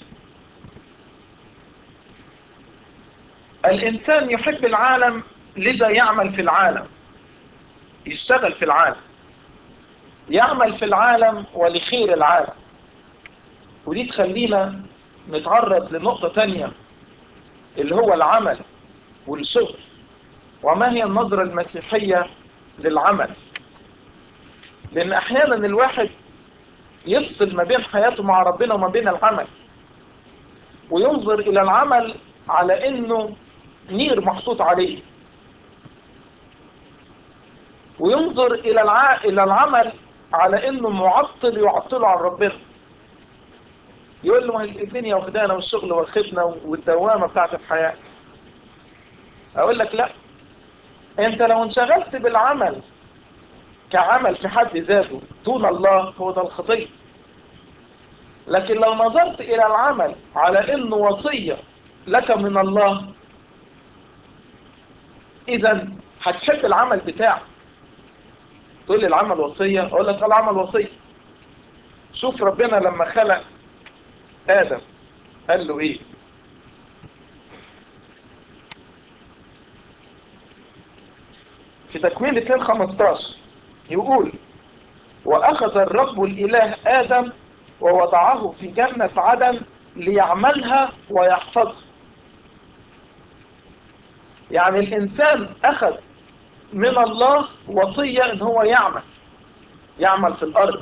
[SPEAKER 1] الإنسان يحب العالم لذا يعمل في العالم يشتغل في العالم يعمل في العالم ولخير العالم ودي تخلينا نتعرض لنقطة تانية اللي هو العمل والشغل وما هي النظرة المسيحية للعمل لأن أحيانا الواحد يفصل ما بين حياته مع ربنا وما بين العمل وينظر إلى العمل على إنه نير محطوط عليه وينظر إلى الع... إلى العمل على إنه معطل يعطله عن ربنا يقول له الدنيا واخدانا والشغل واخدنا والدوامة بتاعت الحياة أقول لك لا أنت لو انشغلت بالعمل كعمل في حد ذاته دون الله هو ده الخطية لكن لو نظرت إلى العمل على إنه وصية لك من الله إذا هتحب العمل بتاعك تقول لي العمل وصية أقول لك العمل وصية شوف ربنا لما خلق آدم قال له إيه في تكوين 2 15 يقول وأخذ الرب الإله آدم ووضعه في جنة عدن ليعملها ويحفظها يعني الإنسان أخذ من الله وصية إن هو يعمل يعمل في الأرض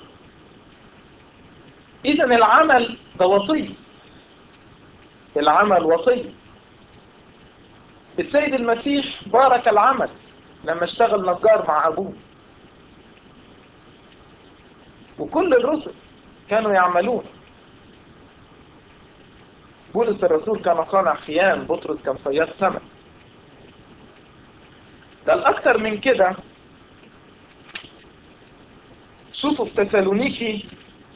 [SPEAKER 1] إذا العمل ده وصية العمل وصية السيد المسيح بارك العمل لما اشتغل نجار مع أبوه وكل الرسل كانوا يعملون بولس الرسول كان صانع خيام بطرس كان صياد سمك ده الأكتر من كده شوفوا في تسالونيكي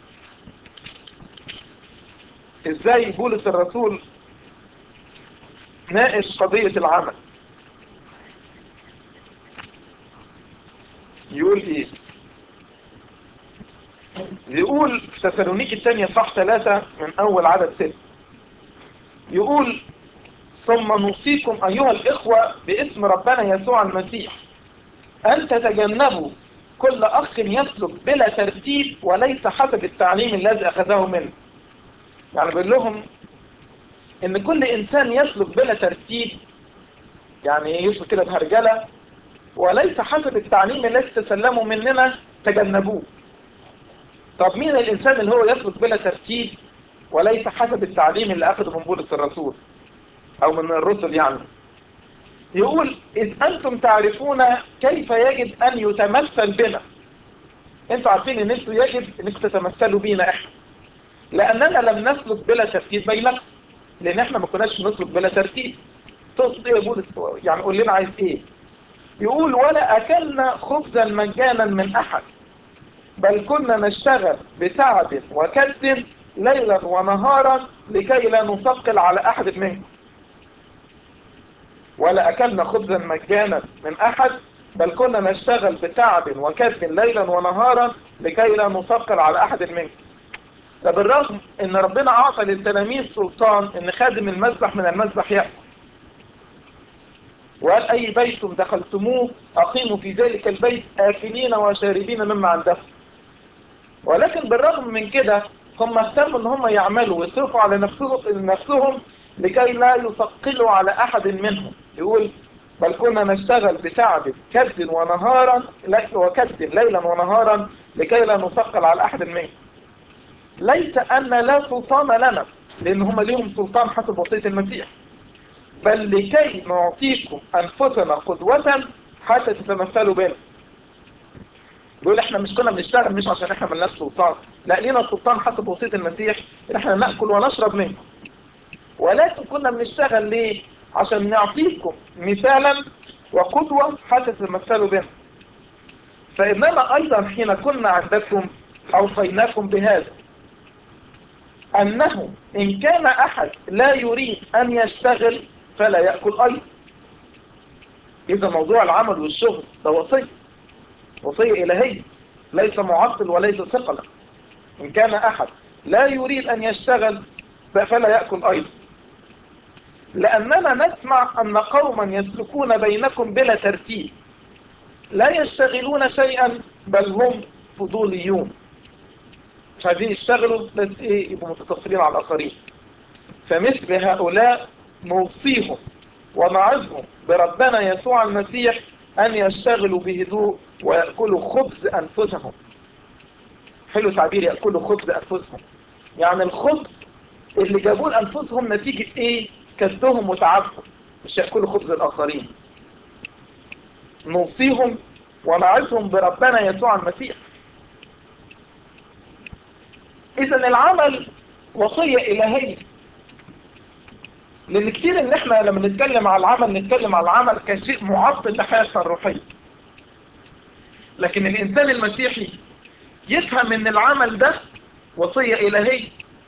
[SPEAKER 1] ازاي بولس الرسول ناقش قضية العمل يقول ايه يقول في تسالونيكي الثانية صح ثلاثة من أول عدد ست يقول ثم نوصيكم أيها الإخوة باسم ربنا يسوع المسيح أن تتجنبوا كل أخ يسلك بلا ترتيب وليس حسب التعليم الذي أخذه منه يعني بيقول لهم إن كل إنسان يسلك بلا ترتيب يعني يسلك كده بهرجلة وليس حسب التعليم الذي تسلموا مننا تجنبوه طب مين الإنسان اللي هو يسلك بلا ترتيب وليس حسب التعليم اللي أخذه من بولس الرسول أو من الرسل يعني يقول إذ أنتم تعرفون كيف يجب أن يتمثل بنا أنتوا عارفين أن أنتوا يجب أنكم تتمثلوا بينا إحنا لأننا لم نسلك بلا ترتيب بينكم لأن إحنا ما كناش بنسلك بلا ترتيب تقصد إيه يا بولس يعني قول لنا عايز إيه يقول ولا أكلنا خبزا مجانا من أحد بل كنا نشتغل بتعب وكد ليلا ونهارا لكي لا نثقل على أحد منكم ولا أكلنا خبزا مجانا من أحد بل كنا نشتغل بتعب وكد ليلا ونهارا لكي لا نثقل على أحد منكم ده بالرغم ان ربنا اعطى للتلاميذ سلطان ان خادم المذبح من المذبح يأكل وقال اي بيت دخلتموه اقيموا في ذلك البيت اكلين وشاربين مما عندهم ولكن بالرغم من كده هم اهتموا ان هم يعملوا ويصرفوا على نفسهم, نفسهم لكي لا يثقلوا على احد منهم يقول بل كنا نشتغل بتعب كد ونهارا وكد ليلا ونهارا لكي لا نثقل على احد منهم ليس ان لا سلطان لنا لان هم ليهم سلطان حسب وصية المسيح بل لكي نعطيكم انفسنا قدوة حتى تتمثلوا بنا بيقول احنا مش كنا بنشتغل مش عشان احنا ملناش سلطان لا لينا سلطان حسب وصية المسيح ان احنا نأكل ونشرب منه ولكن كنا بنشتغل ليه عشان نعطيكم مثالا وقدوة حتى تتمثلوا بنا فإننا أيضا حين كنا عندكم أوصيناكم بهذا أنه إن كان أحد لا يريد أن يشتغل فلا يأكل أيضا إذا موضوع العمل والشغل ده وصية وصية إلهية ليس معطل وليس ثقلا إن كان أحد لا يريد أن يشتغل فلا يأكل أيضا لأننا نسمع أن قوما يسلكون بينكم بلا ترتيب لا يشتغلون شيئا بل هم فضوليون مش عايزين يشتغلوا بس ايه يبقوا متطفلين على الآخرين فمثل هؤلاء نوصيهم ونعظهم بربنا يسوع المسيح أن يشتغلوا بهدوء ويأكلوا خبز أنفسهم حلو تعبير يأكلوا خبز أنفسهم يعني الخبز اللي جابوه لأنفسهم نتيجة إيه كدهم وتعبهم مش يأكلوا خبز الآخرين نوصيهم ونعظهم بربنا يسوع المسيح إذا العمل وصية إلهية لأن كتير إن إحنا لما نتكلم على العمل نتكلم على العمل كشيء معطل لحياتنا الروحية لكن الإنسان المسيحي يفهم إن العمل ده وصية إلهية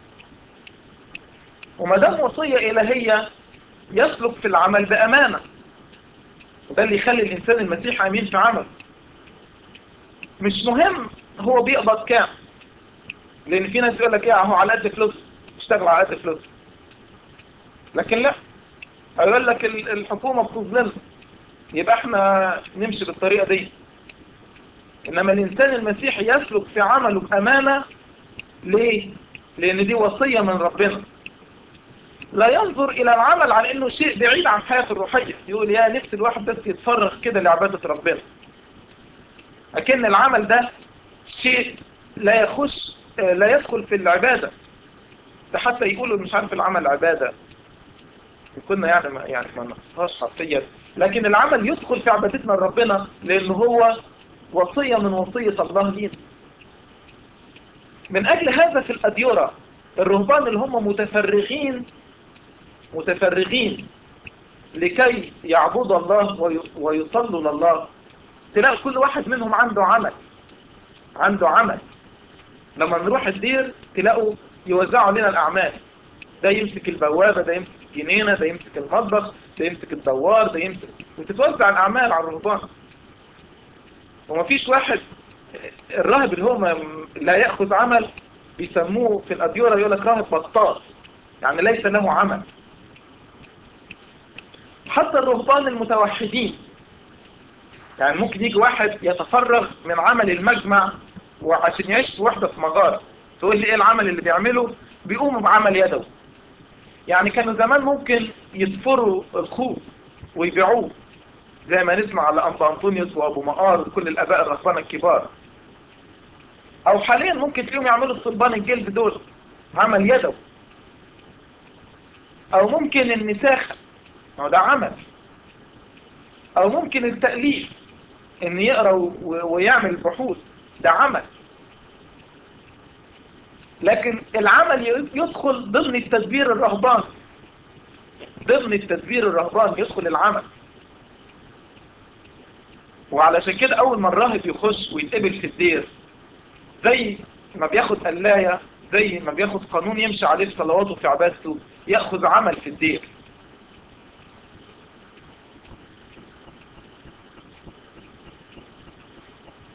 [SPEAKER 1] وما دام وصية إلهية يسلك في العمل بأمانة وده اللي يخلي الإنسان المسيحي أمين في عمل مش مهم هو بيقبض كام لأن في ناس يقول لك إيه هو على قد فلوس اشتغل على قد فلوس لكن لا يقول لك الحكومة بتظلمنا يبقى احنا نمشي بالطريقة دي انما الانسان المسيحي يسلك في عمله بامانة ليه لان دي وصية من ربنا لا ينظر الى العمل على انه شيء بعيد عن حياته الروحية يقول يا نفس الواحد بس يتفرغ كده لعبادة ربنا لكن العمل ده شيء لا يخش لا يدخل في العبادة ده حتى يقولوا مش عارف العمل عبادة كنا يعني ما يعني ما نصفهاش حرفيا لكن العمل يدخل في عبادتنا لربنا لان هو وصية من وصية الله لينا من اجل هذا في الاديرة الرهبان اللي هم متفرغين متفرغين لكي يعبدوا الله ويصلوا لله تلاقي كل واحد منهم عنده عمل عنده عمل لما نروح الدير تلاقوا يوزعوا علينا الاعمال ده يمسك البوابة ده يمسك الجنينة ده يمسك المطبخ ده يمسك الدوار ده يمسك وتتوزع الأعمال على الرهبان ومفيش واحد الراهب اللي هو لا يأخذ عمل بيسموه في الأديرة يقول لك راهب بطال يعني ليس له عمل حتى الرهبان المتوحدين يعني ممكن يجي واحد يتفرغ من عمل المجمع وعشان يعيش في وحدة في مغارة تقول لي ايه العمل اللي بيعمله بيقوموا بعمل يدوي يعني كانوا زمان ممكن يتفروا الخوص ويبيعوه زي ما نسمع على أنبا أنطونيوس وأبو مقار وكل الأباء الرهبان الكبار أو حاليا ممكن تلاقيهم يعملوا الصلبان الجلد دول عمل يدوي أو ممكن النساخة ده عمل أو ممكن التأليف إن يقرأ ويعمل بحوث ده عمل لكن العمل يدخل ضمن التدبير الرهبان ضمن التدبير الرهبان يدخل العمل وعلشان كده اول ما الراهب يخش ويتقبل في الدير زي ما بياخد قلاية زي ما بياخد قانون يمشي عليه في صلواته في عبادته يأخذ عمل في الدير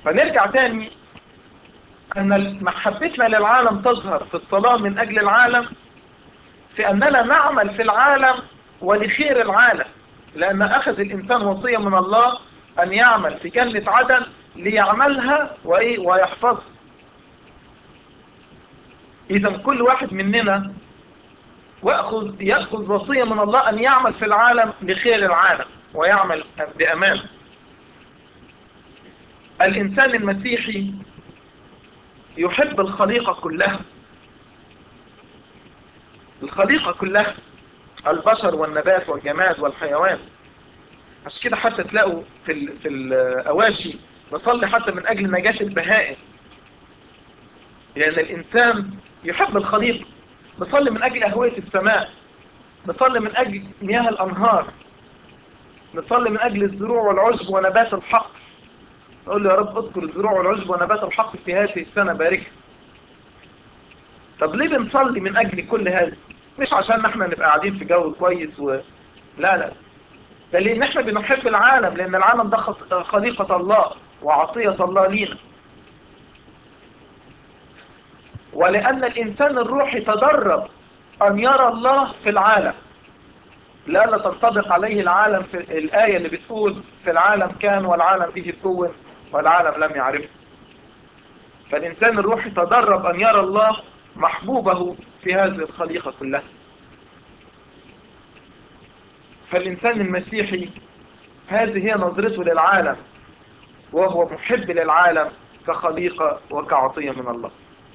[SPEAKER 1] فنرجع تاني أن محبتنا للعالم تظهر في الصلاة من أجل العالم في أننا نعمل في العالم ولخير العالم لأن أخذ الإنسان وصية من الله أن يعمل في جنة عدن ليعملها وإيه ويحفظها إذا كل واحد مننا وأخذ يأخذ وصية من الله أن يعمل في العالم لخير العالم ويعمل بأمان الإنسان المسيحي يحب الخليقة كلها الخليقة كلها البشر والنبات والجماد والحيوان عشان كده حتى تلاقوا في ال في الأواشي نصلي حتى من أجل نجاة البهائم لأن الإنسان يحب الخليقة نصلي من أجل أهوية السماء نصلي من أجل مياه الأنهار نصلي من أجل الزروع والعشب ونبات الحق نقول له يا رب اذكر الزروع والعشب ونبات الحق في هذه السنة باركها طب ليه بنصلي من أجل كل هذا مش عشان احنا نبقى قاعدين في جو كويس و... لا لا ده لان احنا بنحب العالم لان العالم ده خليقة الله وعطية الله لينا ولأن الإنسان الروحي تدرب أن يرى الله في العالم لا لا تنطبق عليه العالم في الآية اللي بتقول في العالم كان والعالم به كون والعالم لم يعرفه فالإنسان الروحي تدرب أن يرى الله محبوبه في هذه الخليقة كلها فالإنسان المسيحي هذه هي نظرته للعالم وهو محب للعالم كخليقة وكعطية من الله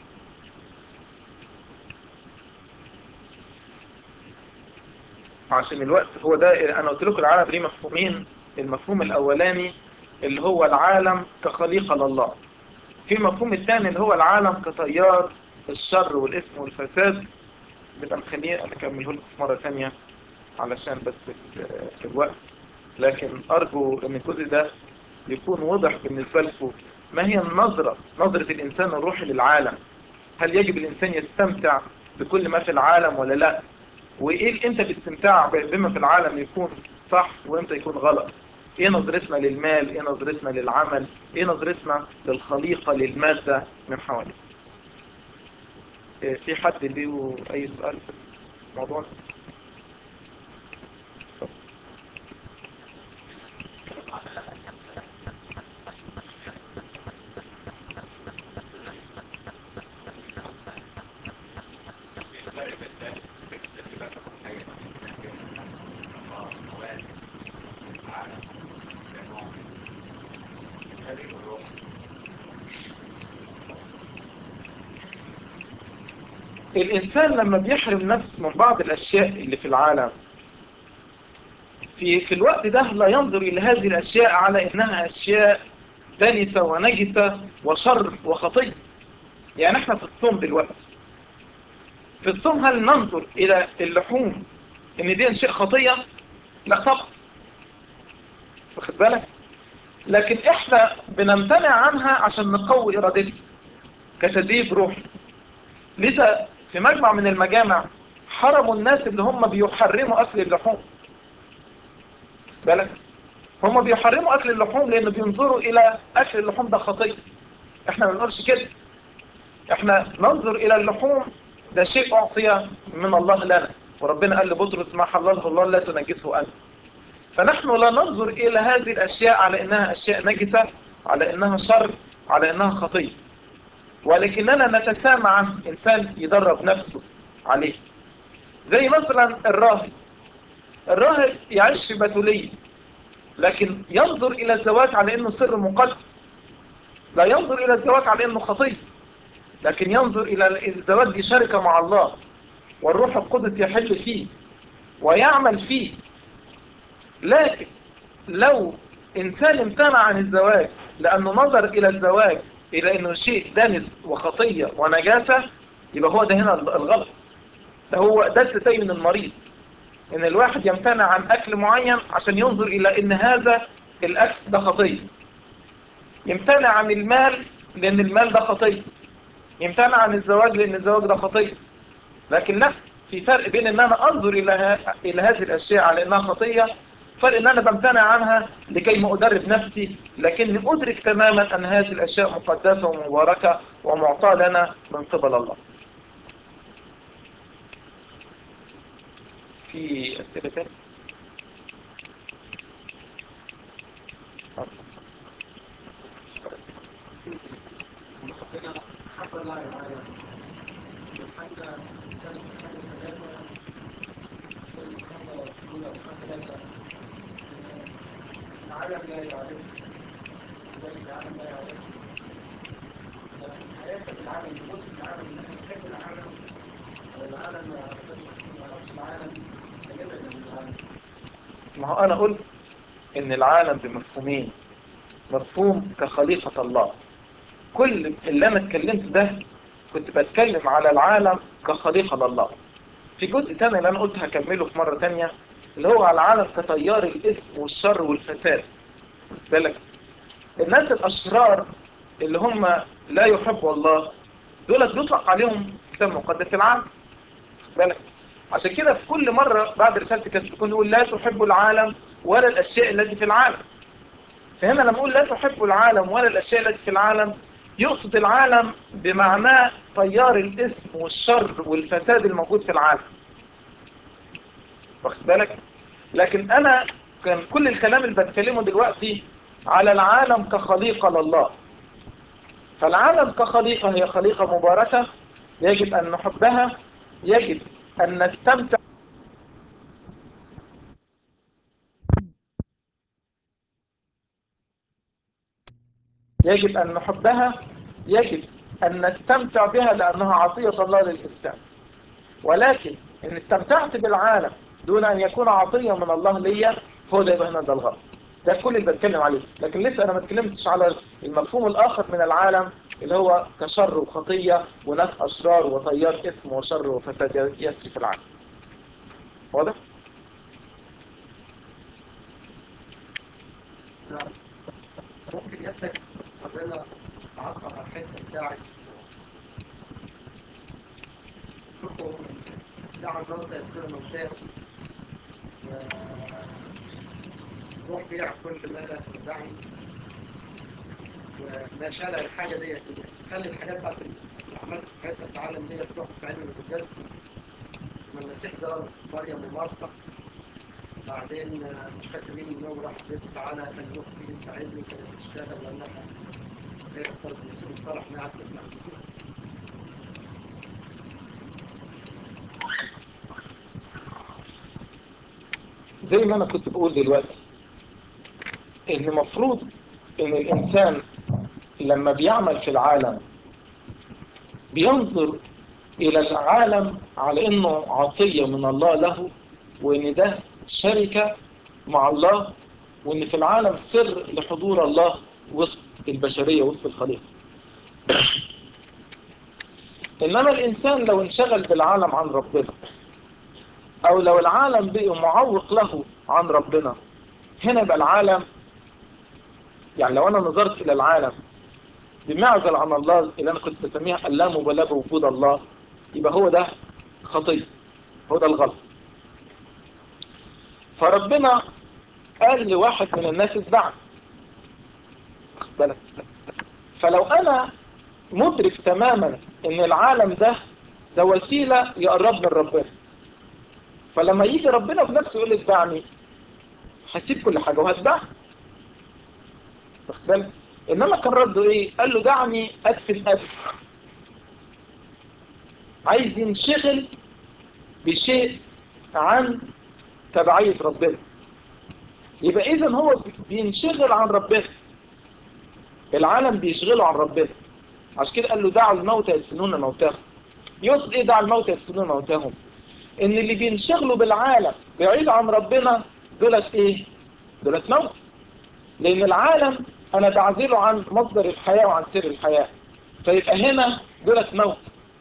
[SPEAKER 1] عشان الوقت هو ده انا قلت لكم العالم ليه مفهومين المفهوم الاولاني اللي هو العالم كخليقة لله في مفهوم الثاني اللي هو العالم كتيار الشر والاسم والفساد نبقى مخليه نكمله لكم في مرة ثانية علشان بس في الوقت لكن ارجو ان الجزء ده يكون واضح بالنسبة لكم ما هي النظرة نظرة الانسان الروحي للعالم هل يجب الانسان يستمتع بكل ما في العالم ولا لا وايه امتى الاستمتاع بما في العالم يكون صح وامتى يكون غلط ايه نظرتنا للمال ايه نظرتنا للعمل ايه نظرتنا للخليقة للمادة من حوالي إيه في حد ليه اي سؤال في الموضوع الإنسان لما بيحرم نفسه من بعض الأشياء اللي في العالم في, في الوقت ده لا ينظر إلى هذه الأشياء على إنها أشياء دنسة ونجسة وشر وخطية يعني احنا في الصوم دلوقتي في الصوم هل ننظر إلى اللحوم إن دي شيء خطية لا طبعا واخد بالك لكن احنا بنمتنع عنها عشان نقوي إرادتنا كتدريب روحي لذا في مجمع من المجامع حرموا الناس اللي هم بيحرموا أكل اللحوم بالك هم بيحرموا أكل اللحوم لأنه بينظروا إلى أكل اللحوم ده خطية احنا ما بنقولش كده احنا ننظر إلى اللحوم ده شيء أعطي من الله لنا وربنا قال لبطرس ما حلله الله لا تنجسه أنت فنحن لا ننظر إلى هذه الأشياء على إنها أشياء نجسة على إنها شر على إنها خطية ولكننا نتسامع عن إنسان يدرب نفسه عليه زي مثلا الراهب الراهب يعيش في بتولية لكن ينظر إلى الزواج على إنه سر مقدس لا ينظر إلى الزواج على إنه خطية لكن ينظر إلى الزواج دي شركة مع الله والروح القدس يحل فيه ويعمل فيه لكن لو إنسان امتنع عن الزواج لأنه نظر إلى الزواج إلى أنه شيء دنس وخطية ونجاسة يبقى هو ده هنا الغلط ده هو ده التدين المريض ان الواحد يمتنع عن اكل معين عشان ينظر الى ان هذا الاكل ده خطية يمتنع عن المال لان المال ده خطية يمتنع عن الزواج لان الزواج ده خطية لكن لا في فرق بين ان انا انظر الى الى هذه الاشياء على انها خطية فرق ان انا بمتنع عنها لكي ما ادرب نفسي لكني ادرك تماما ان هذه الاشياء مقدسة ومباركة ومعطاة لنا من قبل الله في اسئلة تانية
[SPEAKER 2] العالم لا يعرف ذلك العالم لا يعرف حياة العالم بص العالم ان احنا نحب العالم العالم ما يعرفش العالم يبعد عن العالم
[SPEAKER 1] ما هو انا قلت ان العالم بمفهومين مفهوم كخليقة الله كل اللي انا اتكلمت ده كنت بتكلم على العالم كخليقة لله في جزء تاني اللي انا قلت هكمله في مرة تانية اللي هو على العالم كتيار الاسم والشر والفساد واخد بالك الناس الاشرار اللي هم لا يحبوا الله دول بيطلق عليهم في الكتاب المقدس العالم واخد بالك عشان كده في كل مرة بعد رسالة كسر يكون يقول لا تحبوا العالم ولا الاشياء التي في العالم فهنا لما اقول لا تحبوا العالم ولا الاشياء التي في العالم يقصد العالم بمعناه تيار الاسم والشر والفساد الموجود في العالم واخد بالك لكن انا كان كل الكلام اللي بتكلمه دلوقتي على العالم كخليقة لله فالعالم كخليقة هي خليقة مباركة يجب ان نحبها يجب ان نستمتع يجب ان نحبها يجب ان نستمتع بها لانها عطية الله للانسان ولكن ان استمتعت بالعالم دون ان يكون عطية من الله ليا هو ده يبقى هنا ده الغلط ده كل اللي بتكلم عليه لكن لسه انا ما اتكلمتش على المفهوم الاخر من العالم اللي هو كشر وخطية وناس اشرار وطيار اثم وشر وفساد يسري في العالم واضح؟
[SPEAKER 2] ممكن يسلك ربنا تعطل على الحته بتاعت شوفوا دعوا الموتى يذكروا موتاه روح بيع كل مالك ودعي وما شال الحاجة ديت خلي الحاجات بتاعت الأعمال في حياتنا العالم ديت تروح في علم الرجال لما المسيح ضرب مريم ومرسى بعدين مش فاكر مين منهم راح بيت تعالى كان له في تساعدني كانت بتشتغل لانها غير اختارت المسيح صالح معك مع المسيح
[SPEAKER 1] زي ما انا كنت بقول دلوقتي ان مفروض ان الانسان لما بيعمل في العالم بينظر الى العالم على انه عطية من الله له وان ده شركة مع الله وان في العالم سر لحضور الله وسط البشرية وسط الخليقة انما الانسان لو انشغل بالعالم عن ربنا او لو العالم بقى معوق له عن ربنا هنا يبقى العالم يعني لو انا نظرت الى العالم بمعزل عن الله اللي انا كنت بسميها اللامبالاة بوجود الله يبقى هو ده خطية هو ده الغلط فربنا قال لواحد من الناس اتبعني بالك فلو انا مدرك تماما ان العالم ده ده وسيلة يقربنا لربنا فلما يجي ربنا بنفسه يقول لي اتبعني هسيب كل حاجة وهتبعني واخد بالك انما كان رده ايه قال له دعني ادفن ادفن عايز ينشغل بشيء عن تبعية ربنا يبقى اذا هو بينشغل عن ربنا العالم بيشغله عن ربنا عشان كده قال له دعوا الموتى يدفنون موتاهم يقصد ايه دعوا الموتى يدفنون موتاهم ان اللي بينشغلوا بالعالم بعيد عن ربنا دولت ايه دولت موت لان العالم انا بعزله عن مصدر الحياة وعن سر الحياة فيبقى هنا دولت موت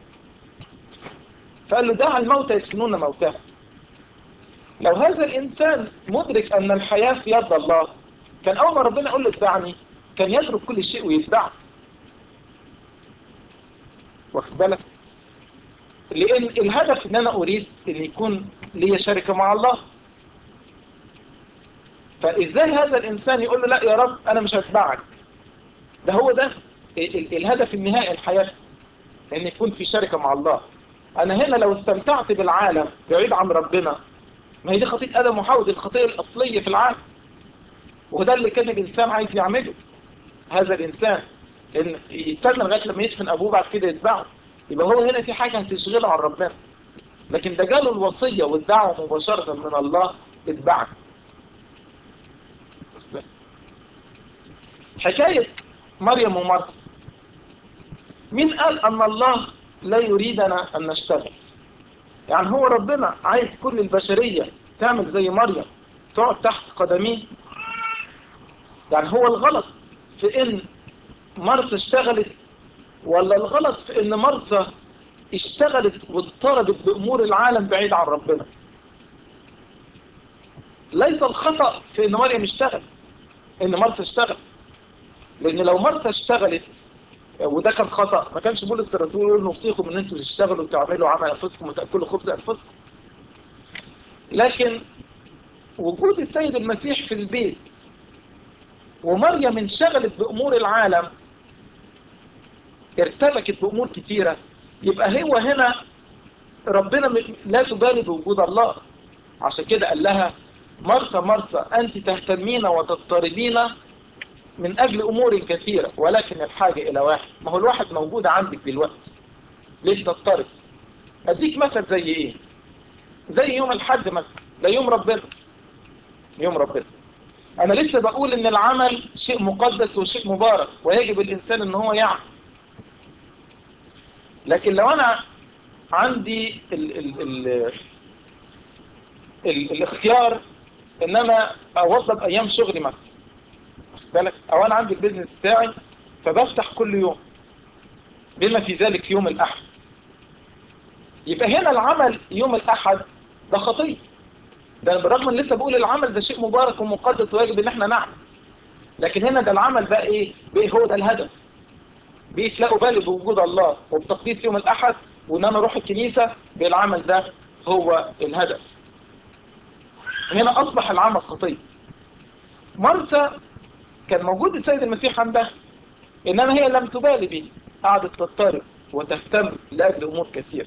[SPEAKER 1] فقال له دع الموتى يدفنون موتاهم لو هذا الانسان مدرك ان الحياة في يد الله كان اول ما ربنا يقول له اتبعني كان يترك كل شيء ويتبعني واخد بالك لان الهدف ان انا اريد ان يكون لي شركة مع الله فازاي هذا الانسان يقول له لا يا رب انا مش هتبعك ده هو ده ال- ال- الهدف النهائي الحياة ان يكون في شركة مع الله انا هنا لو استمتعت بالعالم بعيد عن ربنا ما هي دي خطيئة ادم وحواء دي الخطيئة الاصلية في العالم وده اللي كان الانسان عايز يعمله هذا الانسان ان يستنى لغايه لما يدفن ابوه بعد كده يتبعه يبقى هو هنا في حاجه هتشغله عن ربنا لكن ده جاله الوصيه والدعوه مباشره من الله اتبعك حكايه مريم ومرثا مين قال ان الله لا يريدنا ان نشتغل يعني هو ربنا عايز كل البشريه تعمل زي مريم تقعد تحت قدميه يعني هو الغلط في ان مرسى اشتغلت ولا الغلط في ان مرسى اشتغلت واضطربت بامور العالم بعيد عن ربنا ليس الخطأ في ان مريم اشتغل ان مرسى اشتغل لان لو مرسى اشتغلت وده كان خطأ ما كانش بولس الرسول يقول نوصيكم ان انتوا تشتغلوا وتعملوا عمل انفسكم وتاكلوا خبز انفسكم لكن وجود السيد المسيح في البيت ومريم انشغلت بأمور العالم ارتبكت بأمور كتيرة يبقى هو هنا ربنا م- لا تبالي بوجود الله عشان كده قال لها مرثى مرثى أنت تهتمين وتضطربين من أجل أمور كثيرة ولكن الحاجة إلى واحد ما هو الواحد موجود عندك دلوقتي ليه تضطرب أديك مثل زي إيه زي يوم الحد مثلا ده يوم ربنا يوم ربنا انا لسه بقول ان العمل شيء مقدس وشيء مبارك ويجب الانسان ان هو يعمل لكن لو انا عندي ال ال ال ال الاختيار ان انا اوظف ايام شغلي مثلا واخد بالك او انا عندي البيزنس بتاعي فبفتح كل يوم بما في ذلك يوم الاحد يبقى هنا العمل يوم الاحد ده خطيه ده بالرغم ان لسه بقول العمل ده شيء مبارك ومقدس ويجب ان احنا نعمل لكن هنا ده العمل بقى ايه بقى هو ده الهدف بيتلاقوا بالي بوجود الله وبتقديس يوم الاحد وان انا اروح الكنيسة بالعمل ده هو الهدف هنا اصبح العمل خطية مرسى كان موجود السيد المسيح عندها انما هي لم تبالي به قعدت تضطرب وتهتم لاجل امور كثيرة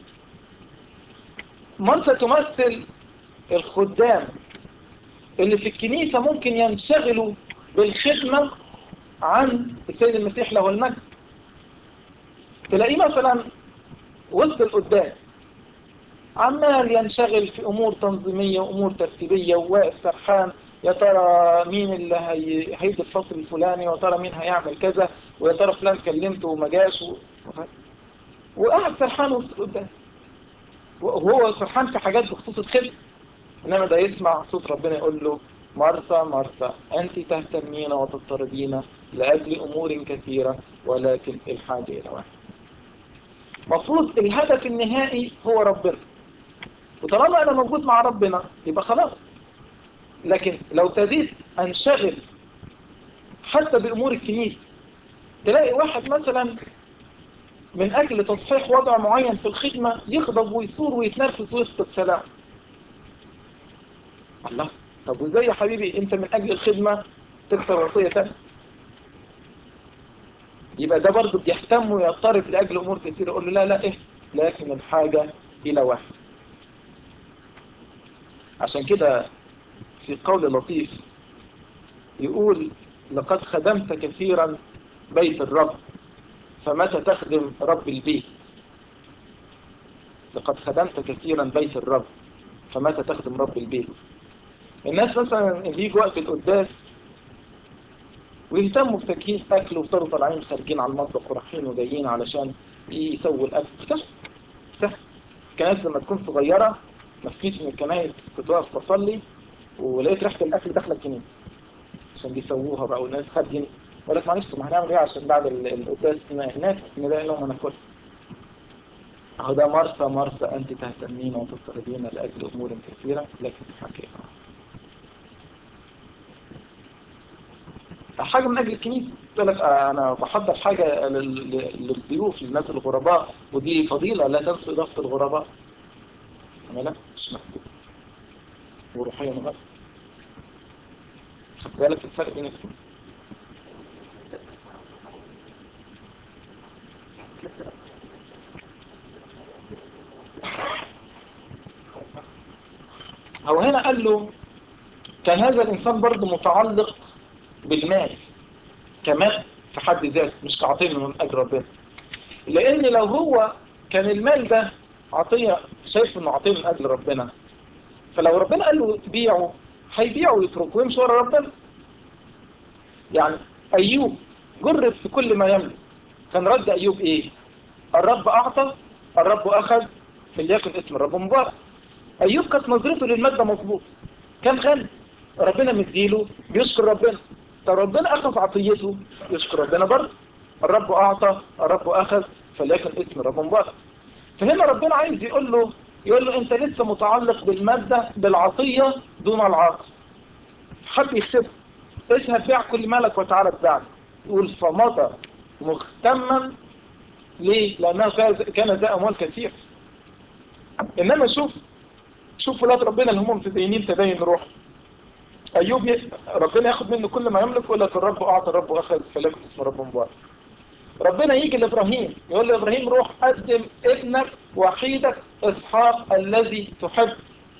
[SPEAKER 1] مرسى تمثل الخدام اللي في الكنيسة ممكن ينشغلوا بالخدمة عن السيد المسيح له المجد تلاقيه مثلا وسط القداس عمال ينشغل في امور تنظيمية وامور ترتيبية وواقف سرحان يا ترى مين اللي هي... هيدي الفصل الفلاني ويا ترى مين هيعمل كذا ويا ترى فلان كلمته وما جاش و... وقاعد سرحان وسط القداس وهو سرحان في حاجات بخصوص الخدمة إنما ده يسمع صوت ربنا يقول له مرثى مرثى أنت تهتمين وتضطربين لأجل أمور كثيرة ولكن الحاجة إلى واحد مفروض الهدف النهائي هو ربنا وطالما أنا موجود مع ربنا يبقى خلاص لكن لو ابتديت أنشغل حتى بأمور الكنيسة تلاقي واحد مثلا من أجل تصحيح وضع معين في الخدمة يغضب ويصور ويتنرفز ويفقد سلام الله طب وازاي يا حبيبي انت من اجل الخدمة تكسر وصية تانية يبقى ده برضه بيهتم ويضطرب لاجل امور كثيرة يقول له لا لا ايه لكن الحاجة الى واحد عشان كده في قول لطيف يقول لقد خدمت كثيرا بيت الرب فمتى تخدم رب البيت لقد خدمت كثيرا بيت الرب فمتى تخدم رب البيت الناس مثلا اللي يجوا وقت القداس ويهتموا بتجهيز اكل ويفضلوا طالعين خارجين على المطبخ ورايحين وجايين علشان يسووا الاكل بتحصل بتحصل الكنائس لما تكون صغيره ما فيش من الكنائس كنت واقف بصلي ولقيت ريحه الاكل داخله الكنيسه عشان بيسووها بقى والناس خارجين يقول لك معلش طب هنعمل ايه عشان بعد القداس هناك نلاقي لهم ناكل اهو ده مرسى مرسى انت تهتمين وتضطربين لاجل امور كثيره لكن حقيقه حاجة من أجل الكنيسة قلت لك أنا بحضر حاجة للضيوف للناس الغرباء ودي فضيلة لا تنسوا إضافة الغرباء أنا لا مش محبوب وروحيا غلط خد بالك الفرق بين الاثنين هو هنا قال له كان هذا الإنسان برضه متعلق بالمال كمان في حد ذاته مش كعطية من أجل ربنا لأن لو هو كان المال ده عطية شايف إنه عطية من أجل ربنا فلو ربنا قال له بيعه هيبيعه ويتركه ويمشي ورا ربنا يعني أيوب جرب في كل ما يملك كان رد أيوب إيه الرب أعطى الرب أخذ فليكن اسم الرب مبارك أيوب كانت نظرته للمادة مظبوط كان غني ربنا مديله بيشكر ربنا طب ربنا أخذ عطيته يشكر ربنا برضه الرب أعطى الرب أخذ فليكن اسم الرب مبارك فهنا ربنا عايز يقول له يقول له أنت لسه متعلق بالمادة بالعطية دون العاطي حد يكتبه اذهب بيع كل مالك وتعالى اتبعني يقول فمضى مختما ليه؟ لأنه كان ذا أموال كثير إنما شوف شوف ولاد ربنا اللي هم متدينين تدين روح أيوب ي... ربنا ياخد منه كل ما يملك ويقول لك الرب أعطى الرب أخذ فلكم اسم رب مبارك ربنا يجي لإبراهيم يقول لإبراهيم روح قدم ابنك وحيدك إسحاق الذي تحب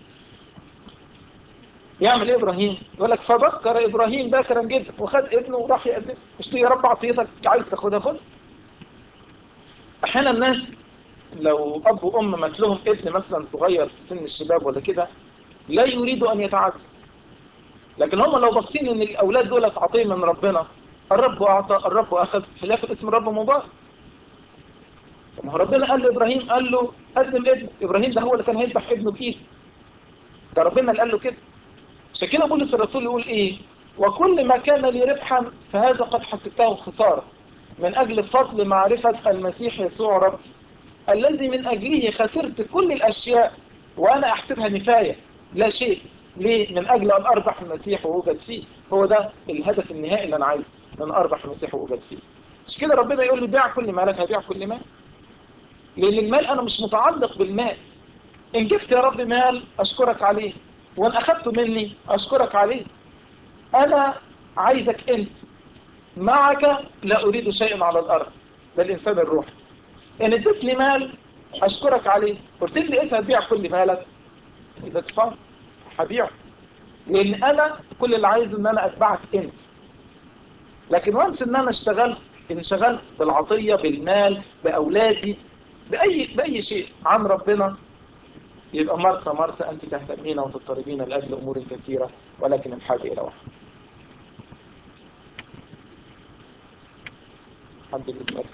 [SPEAKER 1] يعمل ايه ابراهيم يقول لك فبكر ابراهيم باكرا جدا وخد ابنه وراح يقدم مش يا رب عطيتك عايز تاخدها خد احيانا الناس لو اب وام مات لهم ابن مثلا صغير في سن الشباب ولا كده لا يريدوا ان يتعاكسوا لكن هم لو باصين ان الاولاد دول عطيه من ربنا الرب اعطى الرب اخذ فليكن اسم الرب مبارك ما هو ربنا قال لابراهيم قال له قدم ابن ابراهيم ده هو اللي كان هيذبح ابنه بايده ده ربنا اللي قال له كده عشان كده بولس الرسول يقول ايه وكل ما كان لي ربحا فهذا قد حسبته خسارة من اجل فضل معرفة المسيح يسوع رب الذي من اجله خسرت كل الاشياء وانا احسبها نفاية لا شيء ليه من اجل ان اربح المسيح واوجد فيه هو ده الهدف النهائي اللي انا عايزه ان اربح المسيح واوجد فيه مش كده ربنا يقول لي بيع كل مالك هبيع كل مال لان المال انا مش متعلق بالمال ان جبت يا رب مال اشكرك عليه وان اخذته مني اشكرك عليه انا عايزك انت معك لا اريد شيئا على الارض ده الانسان الروحي ان اديتني مال اشكرك عليه قلت لي انت هتبيع كل مالك اذا تفهم هبيعه لان انا كل اللي عايزه ان انا اتبعك انت لكن وانس ان انا اشتغلت انشغلت بالعطية بالمال باولادي باي باي شيء عن ربنا يبقى مرسى مرسى أنت تهتمين وتضطربين لأجل أمور كثيرة ولكن الحاجة إلى واحد حد يسأل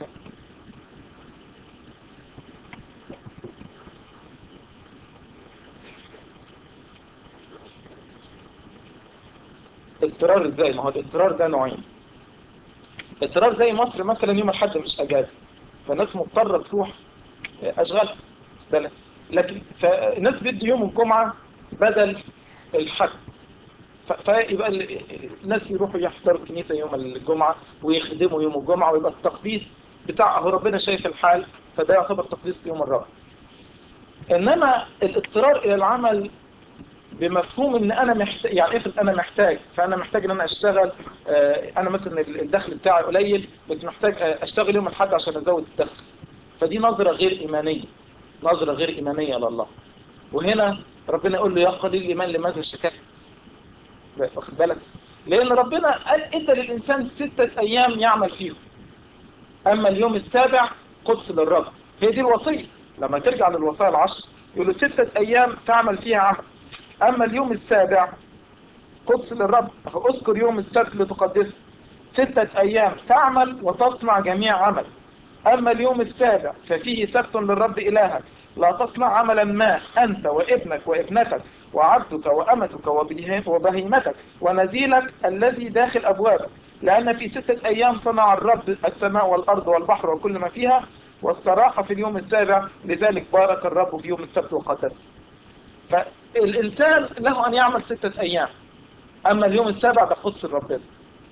[SPEAKER 1] اضطرار ازاي ما هو الاضطرار ده نوعين اضطرار زي مصر مثلا يوم الحد مش اجازه فالناس مضطره تروح اشغال بلد لكن فالناس بيدوا يوم الجمعة بدل الحد فيبقى الناس يروحوا يحضروا الكنيسة يوم الجمعة ويخدموا يوم الجمعة ويبقى التقديس بتاع هو ربنا شايف الحال فده يعتبر تقديس يوم الرابع انما الاضطرار الى العمل بمفهوم ان انا محتاج يعني افرض انا محتاج فانا محتاج ان انا اشتغل انا مثلا الدخل بتاعي قليل بس محتاج اشتغل يوم الحد عشان ازود الدخل فدي نظرة غير ايمانية نظرة غير إيمانية لله وهنا ربنا يقول له يا قليل الإيمان لماذا شككت واخد بالك لأن ربنا قال إدى للإنسان ستة أيام يعمل فيهم أما اليوم السابع قدس للرب هي دي الوصية لما ترجع للوصايا العشر يقول له ستة أيام تعمل فيها عمل أما اليوم السابع قدس للرب اذكر يوم السبت لتقدسه ستة أيام تعمل وتصنع جميع عمل أما اليوم السابع ففيه سبت للرب إلهك لا تصنع عملا ما أنت وابنك وابنتك وعبدك وأمتك وبهيمتك ونزيلك الذي داخل أبوابك لأن في ستة أيام صنع الرب السماء والأرض والبحر وكل ما فيها واستراح في اليوم السابع لذلك بارك الرب في يوم السبت وقدسه فالإنسان له أن يعمل ستة أيام أما اليوم السابع ده قدس الرب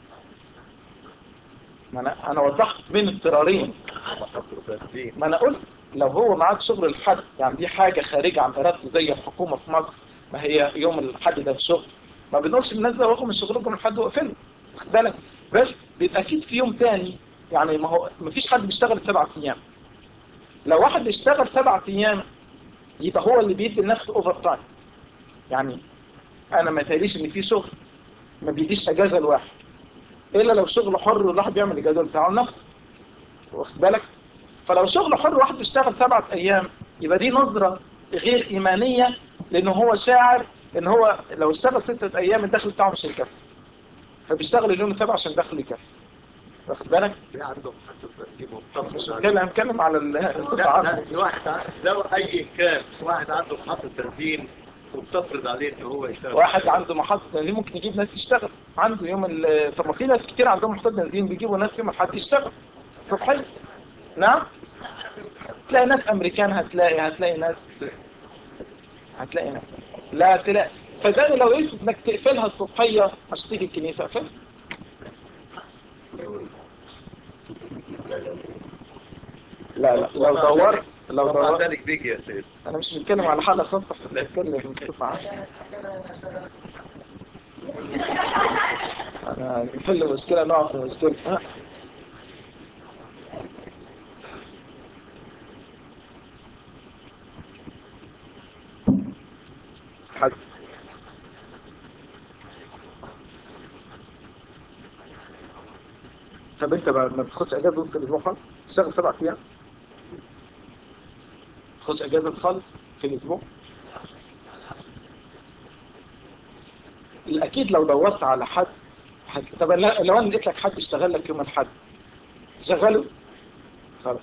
[SPEAKER 1] ما أنا, أنا وضحت بين اضطرارين ما أنا قلت لو هو معاك شغل الحد يعني دي حاجة خارجة عن إرادته زي الحكومة في مصر ما هي يوم الحد ده شغل ما بنقولش الناس ده واقفوا من شغلكم لحد واقفين واخد بالك بس بيبقى اكيد في يوم تاني يعني ما هو ما فيش حد بيشتغل سبع ايام لو واحد بيشتغل سبع ايام يبقى هو اللي بيدي لنفسه اوفر تايم يعني انا ما تقاليش ان في شغل ما بيديش اجازه لواحد الا لو شغل حر والواحد بيعمل اجازه بتاعه لنفسه واخد بالك فلو شغل حر واحد بيشتغل سبعة ايام يبقى دي نظرة غير ايمانية لان هو شاعر ان هو لو اشتغل ستة ايام الدخل بتاعه مش هيكفي فبيشتغل اليوم السابع عشان دخله يكفي واخد بالك
[SPEAKER 3] في عندهم حتى ترتيبهم
[SPEAKER 1] مش هنتكلم هنتكلم على ال-
[SPEAKER 3] لا لا واحد ع- لو اي كان واحد عنده محطة تنزيل وبتفرض عليه ان هو يشتغل
[SPEAKER 1] واحد عنده محطة بنزين ممكن يجيب ناس يشتغل عنده يوم ال طب ما في ناس كتير عندهم محطة بنزين بيجيبوا ناس يوم الحد يشتغل الصبحية نعم تلاقي ناس امريكان هتلاقي هتلاقي ناس هتلاقي ناس لا تلاقي فده لو يثبت انك تقفلها الصبحية عشان تيجي الكنيسة اقفلها لا لا لو دورت لو
[SPEAKER 3] ومع
[SPEAKER 1] دورت
[SPEAKER 3] ذلك بيجي يا سيد
[SPEAKER 1] انا مش بتكلم على حالة خاصة احنا بنتكلم بصفة عامة انا نحل مشكلة نقع في مشكلة ها؟ حد طب انت ما ما بتاخدش اجازة وسط الاسبوع خالص؟ تشتغل سبع ايام؟ تاخدش اجازة خالص في الاسبوع؟ اكيد لو دورت على حد حد طب لا- لو انا لقيت لك حد اشتغل لك يوم الاحد تشغله خلاص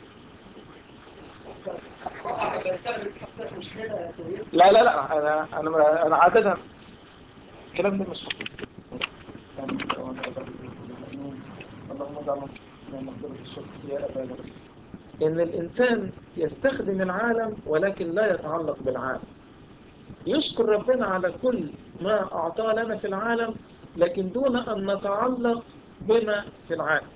[SPEAKER 1] لا لا لا انا انا انا عاده الكلام ده مش مفيد اللهم اجعل مغفرة الشكر يا أبانا إن الإنسان يستخدم العالم ولكن لا يتعلق بالعالم يشكر ربنا على كل ما أعطاه لنا في العالم لكن دون أن نتعلق بما في العالم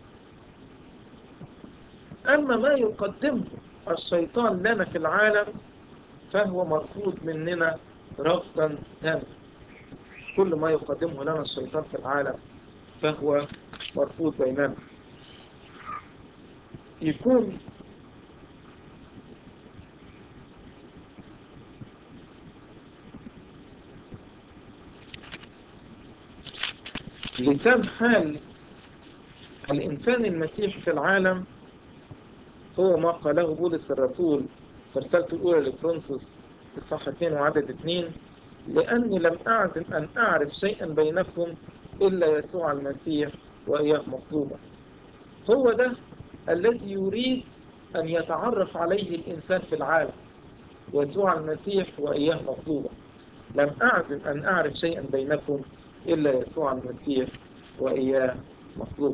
[SPEAKER 1] أما ما يقدمه الشيطان لنا في العالم فهو مرفوض مننا رفضا تاما كل ما يقدمه لنا الشيطان في العالم فهو مرفوض بيننا يكون لسان حال الإنسان المسيح في العالم هو ما قاله بولس الرسول في رسالته الأولى لكرونسوس إصحاح 2 وعدد 2 لأني لم أعزم أن أعرف شيئا بينكم إلا يسوع المسيح وإياه مصلوبا هو ده الذي يريد أن يتعرف عليه الإنسان في العالم يسوع المسيح وإياه مصلوبا لم أعزم أن أعرف شيئا بينكم إلا يسوع المسيح وإياه مصلوب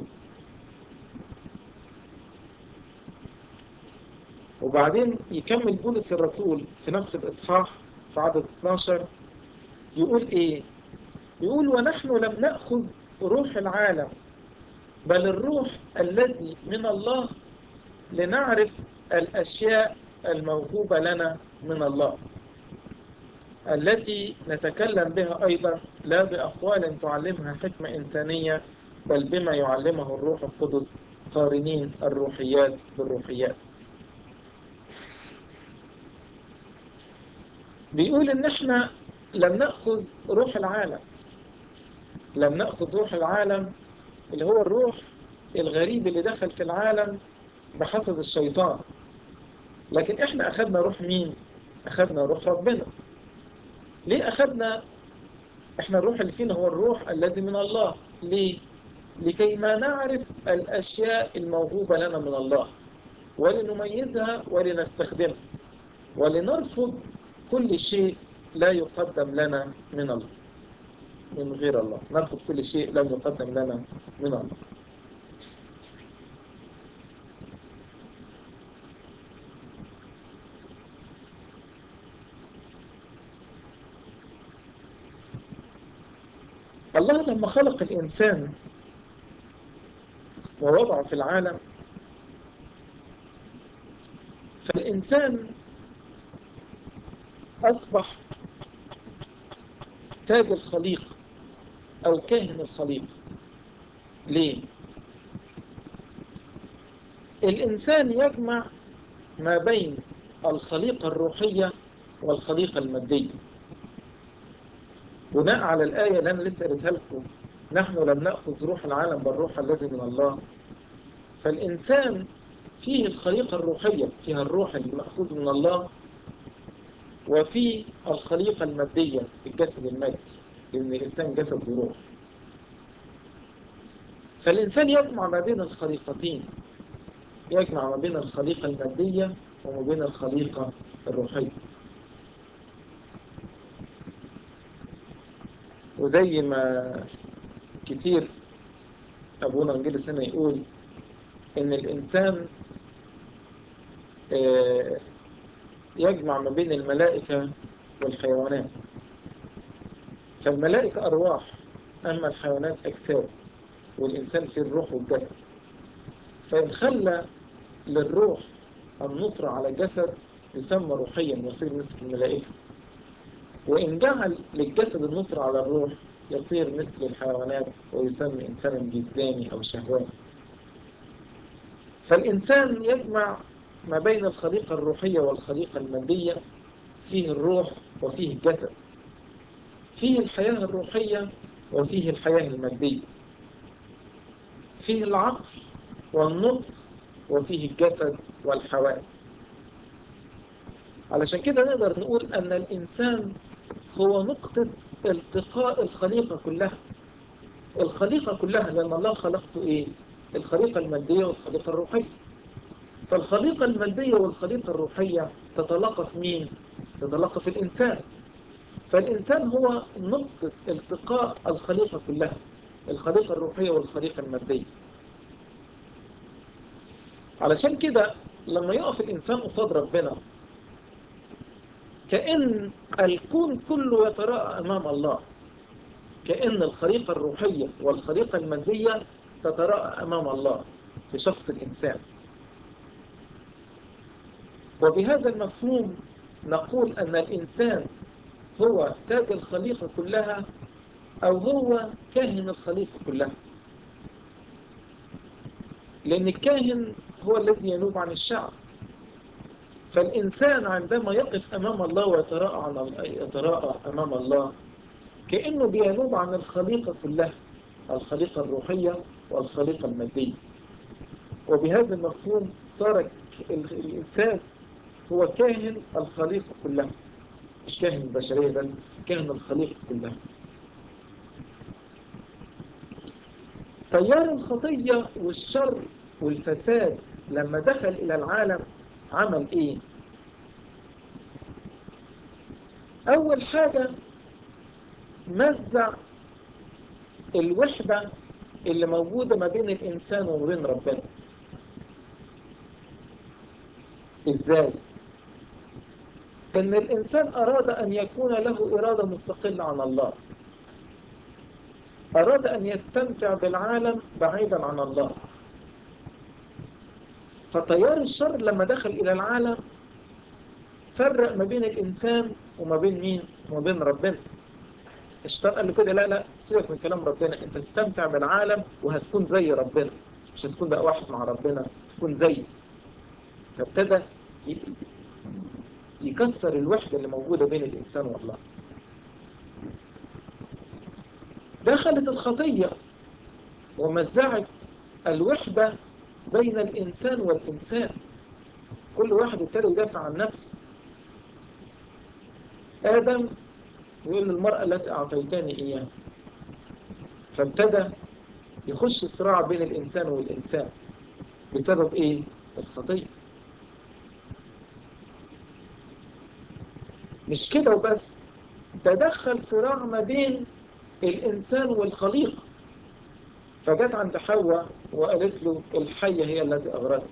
[SPEAKER 1] وبعدين يكمل بولس الرسول في نفس الإصحاح في عدد 12 يقول إيه يقول ونحن لم نأخذ روح العالم بل الروح الذي من الله لنعرف الأشياء الموهوبة لنا من الله التي نتكلم بها أيضا لا بأقوال تعلمها حكمة إنسانية بل بما يعلمه الروح القدس قارنين الروحيات بالروحيات بيقول إن إحنا لم نأخذ روح العالم لم نأخذ روح العالم اللي هو الروح الغريب اللي دخل في العالم بحسب الشيطان لكن إحنا أخذنا روح مين؟ أخذنا روح ربنا ليه أخذنا إحنا الروح اللي فينا هو الروح الذي من الله ليه؟ لكي ما نعرف الأشياء الموهوبة لنا من الله ولنميزها ولنستخدمها ولنرفض كل شيء لا يقدم لنا من الله من غير الله نرفض كل شيء لم يقدم لنا من الله الله لما خلق الإنسان ووضعه في العالم فالإنسان أصبح تاج الخليقة أو كاهن الخليقة ليه؟ الإنسان يجمع ما بين الخليقة الروحية والخليقة المادية بناء على الآية اللي أنا لسه قريتها لكم نحن لم نأخذ روح العالم بل روح الذي من الله فالإنسان فيه الخليقة الروحية فيها الروح المأخوذ من الله وفي الخليقة المادية الجسد المادي لأن الإنسان جسد وروح فالإنسان يجمع ما بين الخليقتين يجمع ما بين الخليقة المادية وما بين الخليقة الروحية وزي ما كتير أبونا انجيلس هنا يقول إن الإنسان يجمع ما بين الملائكة والحيوانات فالملائكة أرواح أما الحيوانات أجساد والإنسان فيه الروح والجسد فإن خلى للروح النصرة على الجسد يسمى روحيا يصير مثل الملائكة وإن جعل للجسد النصرة على الروح يصير مثل الحيوانات ويسمى إنسانا جسداني أو شهواني فالإنسان يجمع ما بين الخليقة الروحية والخليقة المادية فيه الروح وفيه الجسد فيه الحياة الروحية وفيه الحياة المادية فيه العقل والنطق وفيه الجسد والحواس علشان كده نقدر نقول أن الإنسان هو نقطة التقاء الخليقة كلها الخليقة كلها لأن الله خلقته إيه؟ الخليقة المادية والخليقة الروحية فالخليقة المادية والخليقة الروحية تتلاقى في مين؟ تتلاقى في الإنسان فالإنسان هو نقطة التقاء الخليقة كلها الخليقة الروحية والخليقة المادية علشان كده لما يقف الإنسان قصاد ربنا كأن الكون كله يتراءى أمام الله كأن الخليقة الروحية والخليقة المادية تتراءى أمام الله في شخص الإنسان وبهذا المفهوم نقول أن الإنسان هو تاج الخليقة كلها أو هو كاهن الخليقة كلها لأن الكاهن هو الذي ينوب عن الشعب فالإنسان عندما يقف أمام الله ويتراءى, عن يتراءى أمام الله كأنه بينوب عن الخليقة كلها الخليقة الروحية والخليقة المادية وبهذا المفهوم صار الإنسان هو كاهن الخليقة كلها مش كاهن البشرية بل كاهن الخليقة كلها تيار الخطية والشر والفساد لما دخل إلى العالم عمل إيه؟ أول حاجة مزع الوحدة اللي موجودة ما بين الإنسان وما بين ربنا إزاي؟ إن الإنسان أراد أن يكون له إرادة مستقلة عن الله أراد أن يستمتع بالعالم بعيدا عن الله فتيار الشر لما دخل إلى العالم فرق ما بين الإنسان وما بين مين وما بين ربنا الشيطان قال له كده لا لا سيبك من كلام ربنا انت استمتع بالعالم وهتكون زي ربنا مش هتكون بقى واحد مع ربنا تكون زيه فابتدى يكسر الوحدة اللي موجودة بين الإنسان والله دخلت الخطية ومزعت الوحدة بين الإنسان والإنسان كل واحد ابتدى يدافع عن نفسه آدم يقول للمرأة التي أعطيتني إياها فابتدى يخش صراع بين الإنسان والإنسان بسبب إيه؟ الخطية مش كده وبس تدخل صراع ما بين الإنسان والخليقة فجت عند حواء وقالت له الحية هي التي أغرتك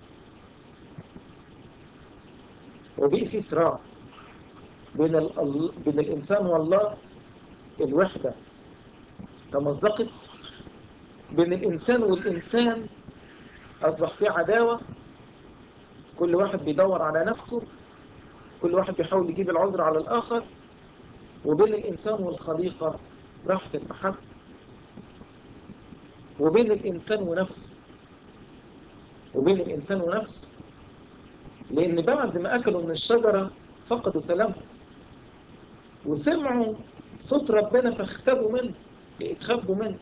[SPEAKER 1] وبقي في صراع بين, ال... بين الإنسان والله الوحدة تمزقت بين الإنسان والإنسان أصبح في عداوة كل واحد بيدور على نفسه كل واحد بيحاول يجيب العذر على الآخر وبين الإنسان والخليقة راحت المحبة وبين الإنسان ونفسه وبين الإنسان ونفسه لأن بعد ما أكلوا من الشجرة فقدوا سلامهم وسمعوا صوت ربنا فاختبوا منه اتخبوا منه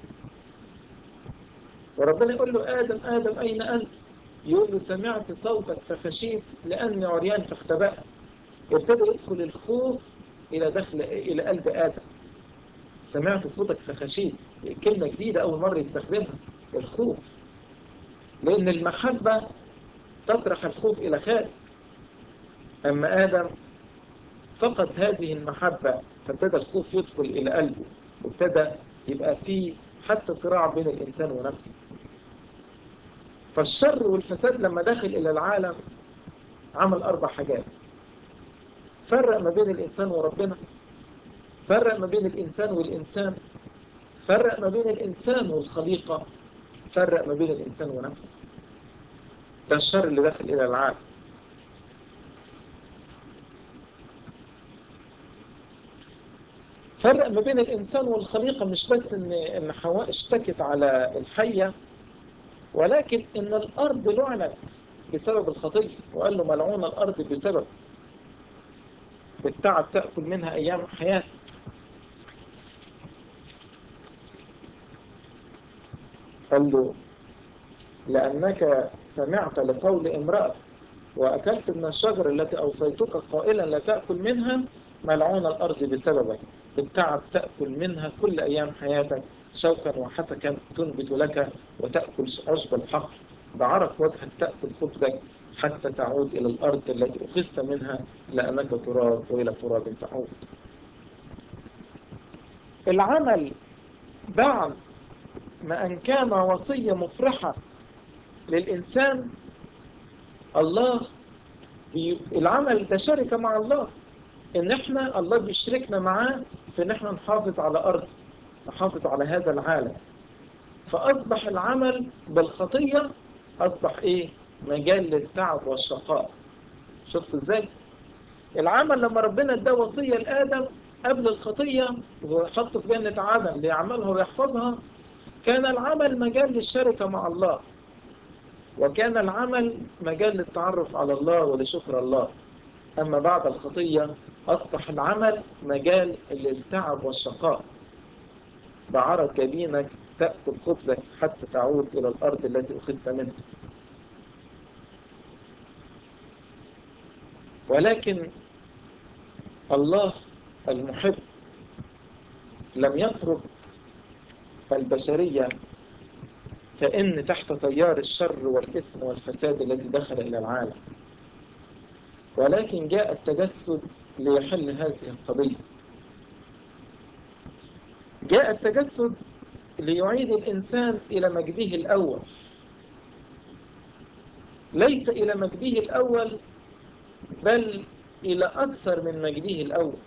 [SPEAKER 1] وربنا يقول له آدم آدم أين أنت يقول له سمعت صوتك فخشيت لأني عريان فاختبأت ابتدى يدخل الخوف إلى دخل إلى قلب آدم سمعت صوتك فخشيت كلمة جديدة أول مرة يستخدمها الخوف لأن المحبة تطرح الخوف إلى خارج أما آدم فقد هذه المحبة فابتدى الخوف يدخل إلى قلبه وابتدى يبقى فيه حتى صراع بين الإنسان ونفسه فالشر والفساد لما دخل إلى العالم عمل أربع حاجات فرق ما بين الإنسان وربنا فرق ما بين الإنسان والإنسان فرق ما بين الإنسان والخليقة فرق ما بين الإنسان ونفسه ده الشر اللي داخل إلى العالم فرق ما بين الإنسان والخليقة مش بس إن إن حواء اشتكت على الحية ولكن إن الأرض لعنت بسبب الخطية وقال له ملعون الأرض بسبب بالتعب تأكل منها أيام حياتك قال له لأنك سمعت لقول امرأة وأكلت من الشجر التي أوصيتك قائلا لا تأكل منها ملعون الأرض بسببك بالتعب تأكل منها كل أيام حياتك شوكا وحسكا تنبت لك وتأكل عشب الحقل بعرق وجهك تأكل خبزك حتى تعود إلى الأرض التي أخذت منها لأنك تراب وإلى تراب تعود العمل بعد ما أن كان وصية مفرحة للإنسان الله بي... العمل ده شركة مع الله إن إحنا الله بيشركنا معاه في إن إحنا نحافظ على أرض نحافظ على هذا العالم فأصبح العمل بالخطية أصبح إيه مجال للتعب والشقاء شفتوا إزاي العمل لما ربنا ادى وصية لآدم قبل الخطية وحطه في جنة عدن ليعملها ويحفظها كان العمل مجال للشركة مع الله وكان العمل مجال للتعرف على الله ولشكر الله أما بعد الخطية أصبح العمل مجال للتعب والشقاء بعرض جبينك تأكل خبزك حتى تعود إلى الأرض التي أخذت منها ولكن الله المحب لم يترك البشرية كأن تحت تيار الشر والإثم والفساد الذي دخل إلى العالم ولكن جاء التجسد ليحل هذه القضية جاء التجسد ليعيد الإنسان إلى مجده الأول ليس إلى مجده الأول بل إلى أكثر من مجده الأول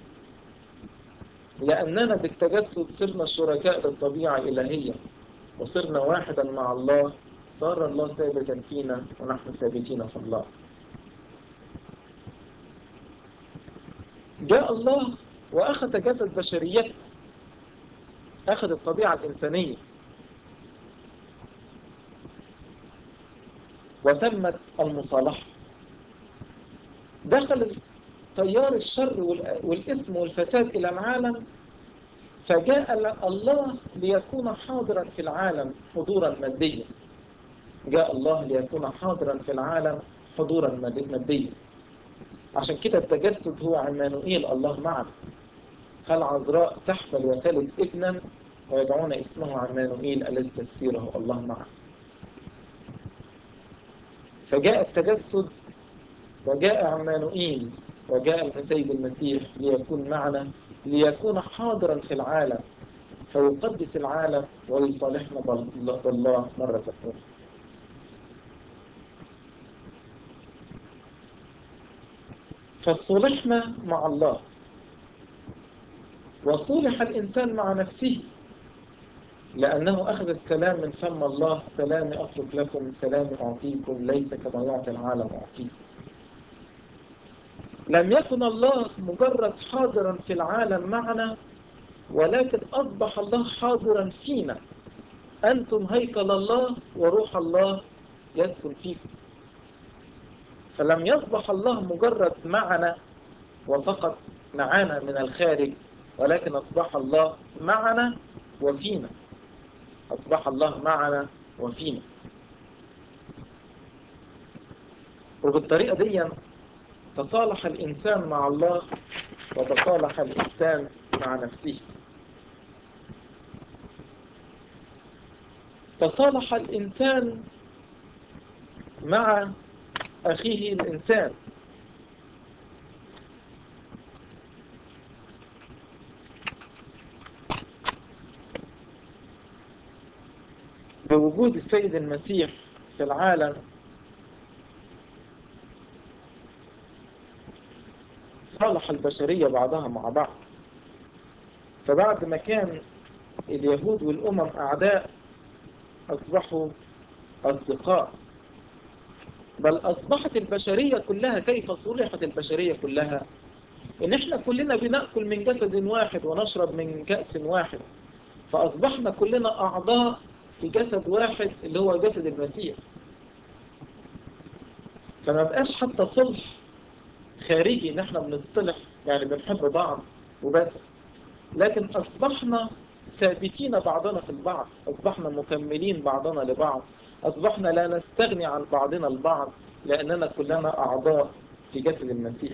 [SPEAKER 1] لأننا بالتجسد صرنا شركاء للطبيعة الإلهية وصرنا واحدا مع الله صار الله ثابتا فينا ونحن ثابتين في الله جاء الله وأخذ جسد بشريته أخذ الطبيعة الإنسانية وتمت المصالحة دخل تيار الشر والإثم والفساد إلى العالم فجاء الله ليكون حاضرا في العالم حضورا ماديا جاء الله ليكون حاضرا في العالم حضورا ماديا عشان كده التجسد هو عمانوئيل الله معنا فالعذراء تحمل وتلد ابنا ويدعون اسمه عمانوئيل الذي تفسيره الله معنا فجاء التجسد وجاء عمانوئيل وجاء السيد المسيح ليكون معنا ليكون حاضرا في العالم فيقدس العالم ويصالحنا بالله مرة أخرى فصلحنا مع الله وصلح الإنسان مع نفسه لأنه أخذ السلام من فم الله سلام أترك لكم سلام أعطيكم ليس كما يعطي العالم أعطيكم لم يكن الله مجرد حاضرا في العالم معنا ولكن أصبح الله حاضرا فينا أنتم هيكل الله وروح الله يسكن فيكم فلم يصبح الله مجرد معنا وفقط معنا من الخارج ولكن أصبح الله معنا وفينا أصبح الله معنا وفينا وبالطريقة دي تصالح الإنسان مع الله وتصالح الإنسان مع نفسه تصالح الإنسان مع أخيه الإنسان بوجود السيد المسيح في العالم صالح البشرية بعضها مع بعض فبعد ما كان اليهود والأمم أعداء أصبحوا أصدقاء بل أصبحت البشرية كلها كيف صلحت البشرية كلها إن إحنا كلنا بنأكل من جسد واحد ونشرب من كأس واحد فأصبحنا كلنا أعضاء في جسد واحد اللي هو جسد المسيح فما بقاش حتى صلح خارجي ان احنا بنصطلح يعني بنحب بعض وبس لكن اصبحنا ثابتين بعضنا في البعض اصبحنا مكملين بعضنا لبعض اصبحنا لا نستغني عن بعضنا البعض لاننا كلنا اعضاء في جسد المسيح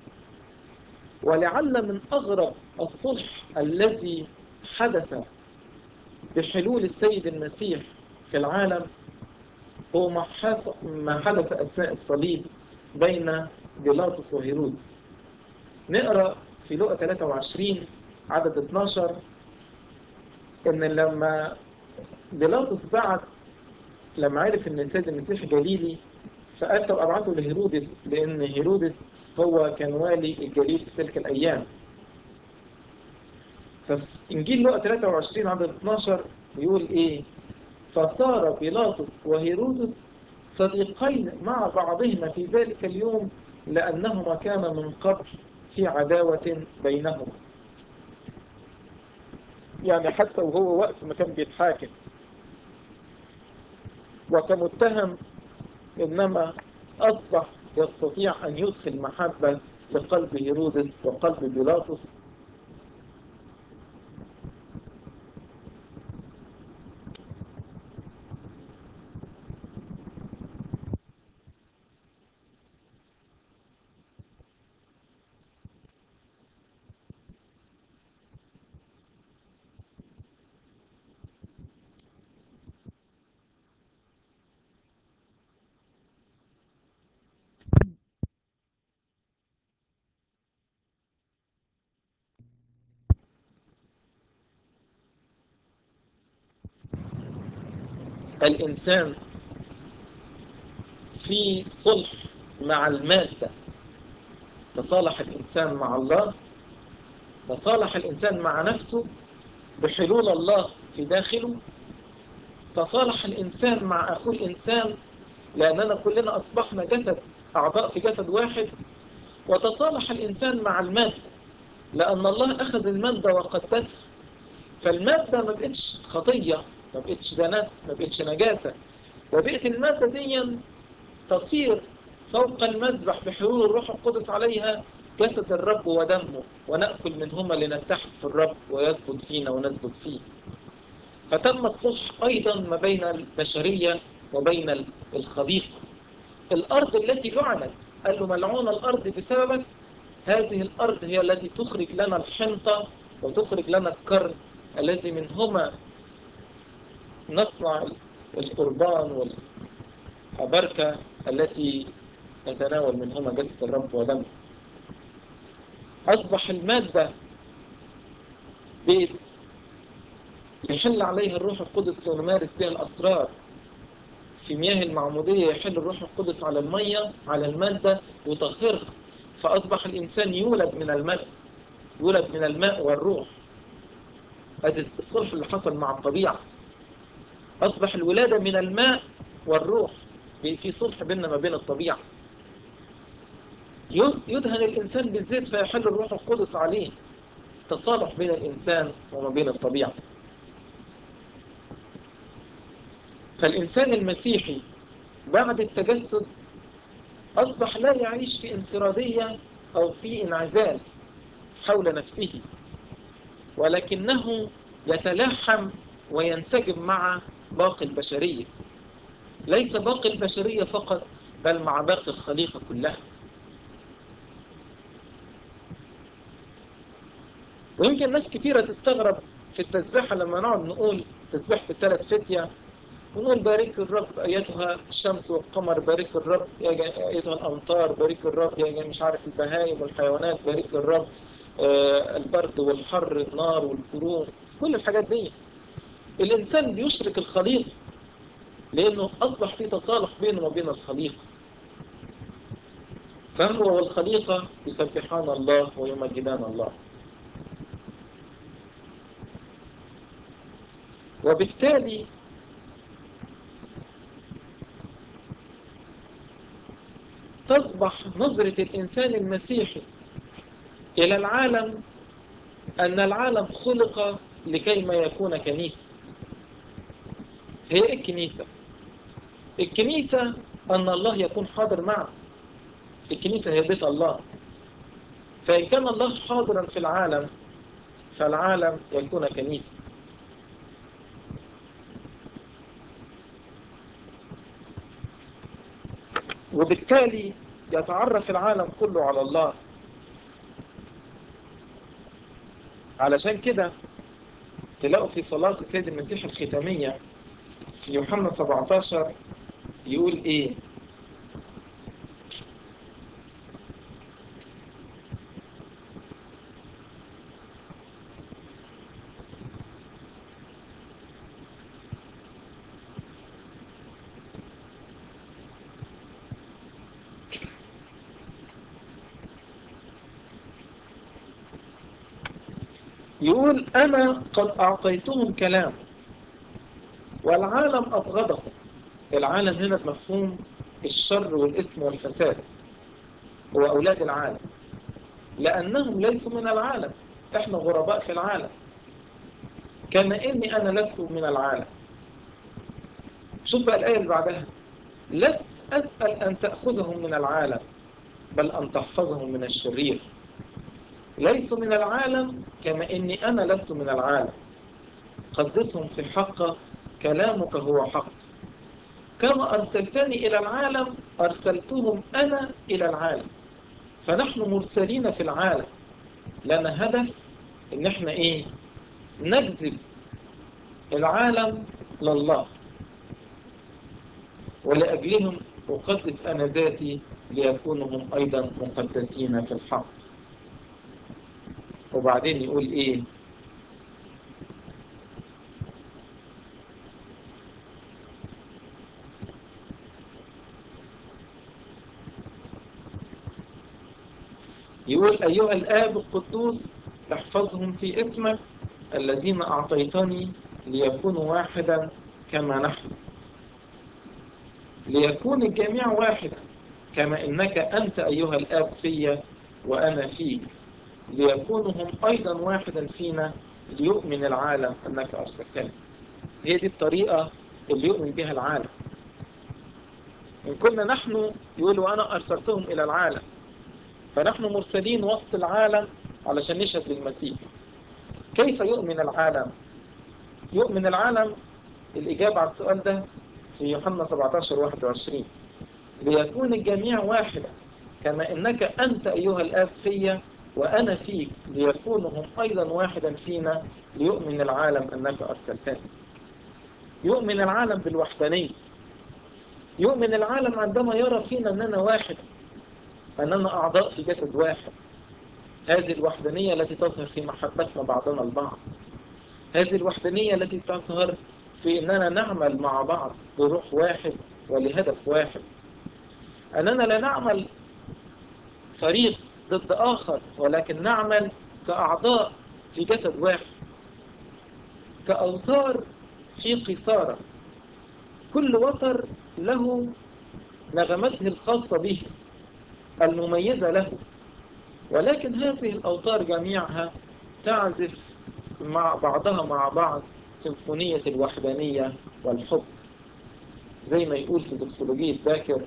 [SPEAKER 1] ولعل من اغرب الصلح الذي حدث بحلول السيد المسيح في العالم هو ما حدث أثناء الصليب بين بيلاطس وهيرودس نقرأ في لقى 23 عدد 12 إن لما بيلاطس بعت لما عرف إن السيد المسيح جليلي فقال طب أبعته لهيرودس لأن هيرودس هو كان والي الجليل في تلك الأيام ففي إنجيل لقى 23 عدد 12 يقول إيه فصار بيلاطس وهيرودس صديقين مع بعضهما في ذلك اليوم لأنهما كان من قبل في عداوة بينهما يعني حتى وهو وقت ما كان بيتحاكم وكمتهم إنما أصبح يستطيع أن يدخل محبة لقلب هيرودس وقلب بيلاطس الإنسان في صلح مع المادة تصالح الإنسان مع الله تصالح الإنسان مع نفسه بحلول الله في داخله تصالح الإنسان مع أخوه الإنسان لأننا كلنا أصبحنا جسد أعضاء في جسد واحد وتصالح الإنسان مع المادة لأن الله أخذ المادة وقدسها فالمادة ما بقتش خطية ما بقتش دنس ما بقتش نجاسة وبقت المادة دي تصير فوق المذبح بحلول الروح القدس عليها جسد الرب ودمه ونأكل منهما لنتحد في الرب ويثبت فينا ونثبت فيه فتم الصلح أيضا ما بين البشرية وبين الخليقة الأرض التي لعنت قال له ملعون الأرض بسببك هذه الأرض هي التي تخرج لنا الحنطة وتخرج لنا الكرن الذي منهما نصنع القربان والبركة التي نتناول منهما جسد الرب ودمه أصبح المادة بيت يحل عليها الروح القدس لنمارس بها الأسرار في مياه المعمودية يحل الروح القدس على المية على المادة ويطهرها فأصبح الإنسان يولد من الماء يولد من الماء والروح هذا الصلح اللي حصل مع الطبيعة أصبح الولادة من الماء والروح في صلح بيننا ما بين الطبيعة يدهن الإنسان بالزيت فيحل الروح القدس عليه تصالح بين الإنسان وما بين الطبيعة فالإنسان المسيحي بعد التجسد أصبح لا يعيش في انفرادية أو في انعزال حول نفسه ولكنه يتلاحم وينسجم مع باقي البشرية ليس باقي البشرية فقط بل مع باقي الخليقة كلها ويمكن ناس كتيرة تستغرب في التسبيحة لما نقعد نقول تسبيحة الثلاث فتية ونقول بارك الرب أيتها الشمس والقمر بارك الرب يا أيتها الأمطار بارك الرب يا مش عارف البهائم والحيوانات بارك الرب آه البرد والحر النار والكروم كل الحاجات دي الإنسان بيشرك الخليقة لأنه أصبح في تصالح بينه وبين الخليقة فهو والخليقة يسبحان الله ويمجدان الله وبالتالي تصبح نظرة الإنسان المسيحي إلى العالم أن العالم خلق لكي ما يكون كنيسة هي الكنيسة الكنيسة أن الله يكون حاضر معه الكنيسة هي بيت الله فإن كان الله حاضرا في العالم فالعالم يكون كنيسة وبالتالي يتعرف العالم كله على الله علشان كده تلاقوا في صلاة السيد المسيح الختامية في يوحنا 17 يقول ايه يقول أنا قد أعطيتهم كلام والعالم أبغضهم العالم هنا بمفهوم الشر والإثم والفساد هو أولاد العالم لأنهم ليسوا من العالم إحنا غرباء في العالم كما إني أنا لست من العالم شوف بقى الآية اللي بعدها لست أسأل أن تأخذهم من العالم بل أن تحفظهم من الشرير ليسوا من العالم كما إني أنا لست من العالم قدسهم في حق كلامك هو حق كما أرسلتني إلى العالم أرسلتهم أنا إلى العالم فنحن مرسلين في العالم لنا هدف إن إحنا إيه نجذب العالم لله ولأجلهم أقدس أنا ذاتي ليكونوا هم أيضا مقدسين في الحق وبعدين يقول إيه يقول أيها الآب القدوس احفظهم في اسمك الذين أعطيتني ليكونوا واحدا كما نحن ليكون الجميع واحدا كما إنك أنت أيها الآب في وأنا فيك ليكونوا هم أيضا واحدا فينا ليؤمن العالم أنك أرسلتني هي دي الطريقة اللي يؤمن بها العالم إن كنا نحن يقولوا أنا أرسلتهم إلى العالم فنحن مرسلين وسط العالم علشان نشهد للمسيح كيف يؤمن العالم يؤمن العالم الإجابة على السؤال ده في يوحنا 17 21 ليكون الجميع واحدا كما إنك أنت أيها الآب في وأنا فيك ليكونوا هم أيضا واحدا فينا ليؤمن العالم أنك أرسلتني يؤمن العالم بالوحدانية يؤمن العالم عندما يرى فينا أننا واحد أننا أعضاء في جسد واحد هذه الوحدانية التي تظهر في محبتنا بعضنا البعض هذه الوحدانية التي تظهر في أننا نعمل مع بعض بروح واحد ولهدف واحد أننا لا نعمل فريق ضد آخر ولكن نعمل كأعضاء في جسد واحد كأوتار في قصارة كل وتر له نغمته الخاصة به المميزة له ولكن هذه الأوتار جميعها تعزف مع بعضها مع بعض سيمفونية الوحدانية والحب زي ما يقول في زوكسولوجية باكر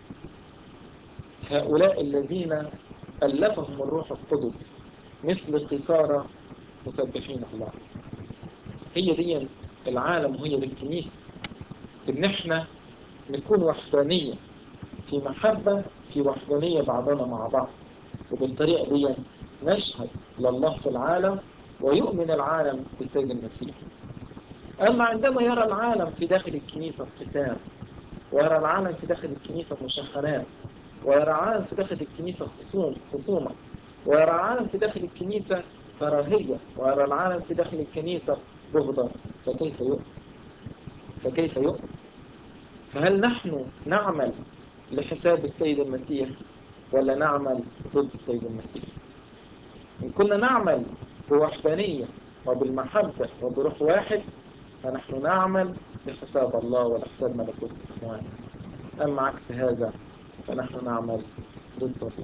[SPEAKER 1] هؤلاء الذين ألفهم الروح القدس مثل قصارى مسبحين الله هي دي العالم وهي دي الكنيسة إن إحنا نكون وحدانية في محبة في وحدانية بعضنا مع بعض وبالطريقة دي نشهد لله في العالم ويؤمن العالم بالسيد المسيح أما عندما يرى العالم في داخل الكنيسة انقسام ويرى العالم في داخل الكنيسة مشاحنات ويرى العالم في داخل الكنيسة خصوم خصومة ويرى العالم في داخل الكنيسة كراهية ويرى العالم في داخل الكنيسة بغضة فكيف يؤمن فكيف يؤمن فهل نحن نعمل لحساب السيد المسيح ولا نعمل ضد السيد المسيح إن كنا نعمل بوحدانية وبالمحبة وبروح واحد فنحن نعمل لحساب الله ولحساب ملكوت السماوات أما عكس هذا فنحن نعمل ضد الله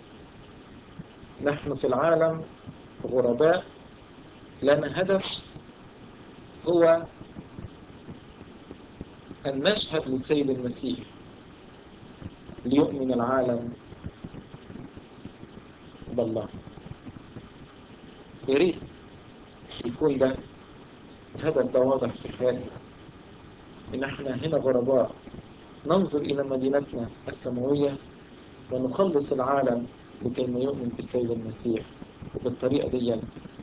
[SPEAKER 1] نحن في العالم غرباء لنا هدف هو أن نشهد للسيد المسيح ليؤمن العالم بالله يا ريت يكون ده الهدف ده واضح في حياتنا إن احنا هنا غرباء ننظر إلى مدينتنا السماوية ونخلص العالم لكي ما يؤمن بالسيد المسيح وبالطريقة دي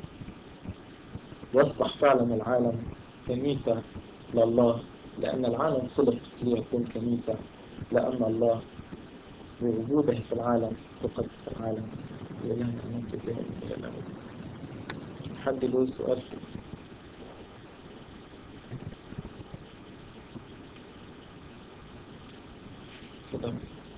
[SPEAKER 1] يصبح فعلا العالم كنيسة لله لأن العالم خلق ليكون كنيسة لأن الله بوجوده في العالم يقدس العالم لإلهنا أمام الدائم إلى الأبد حد له سؤال تفضل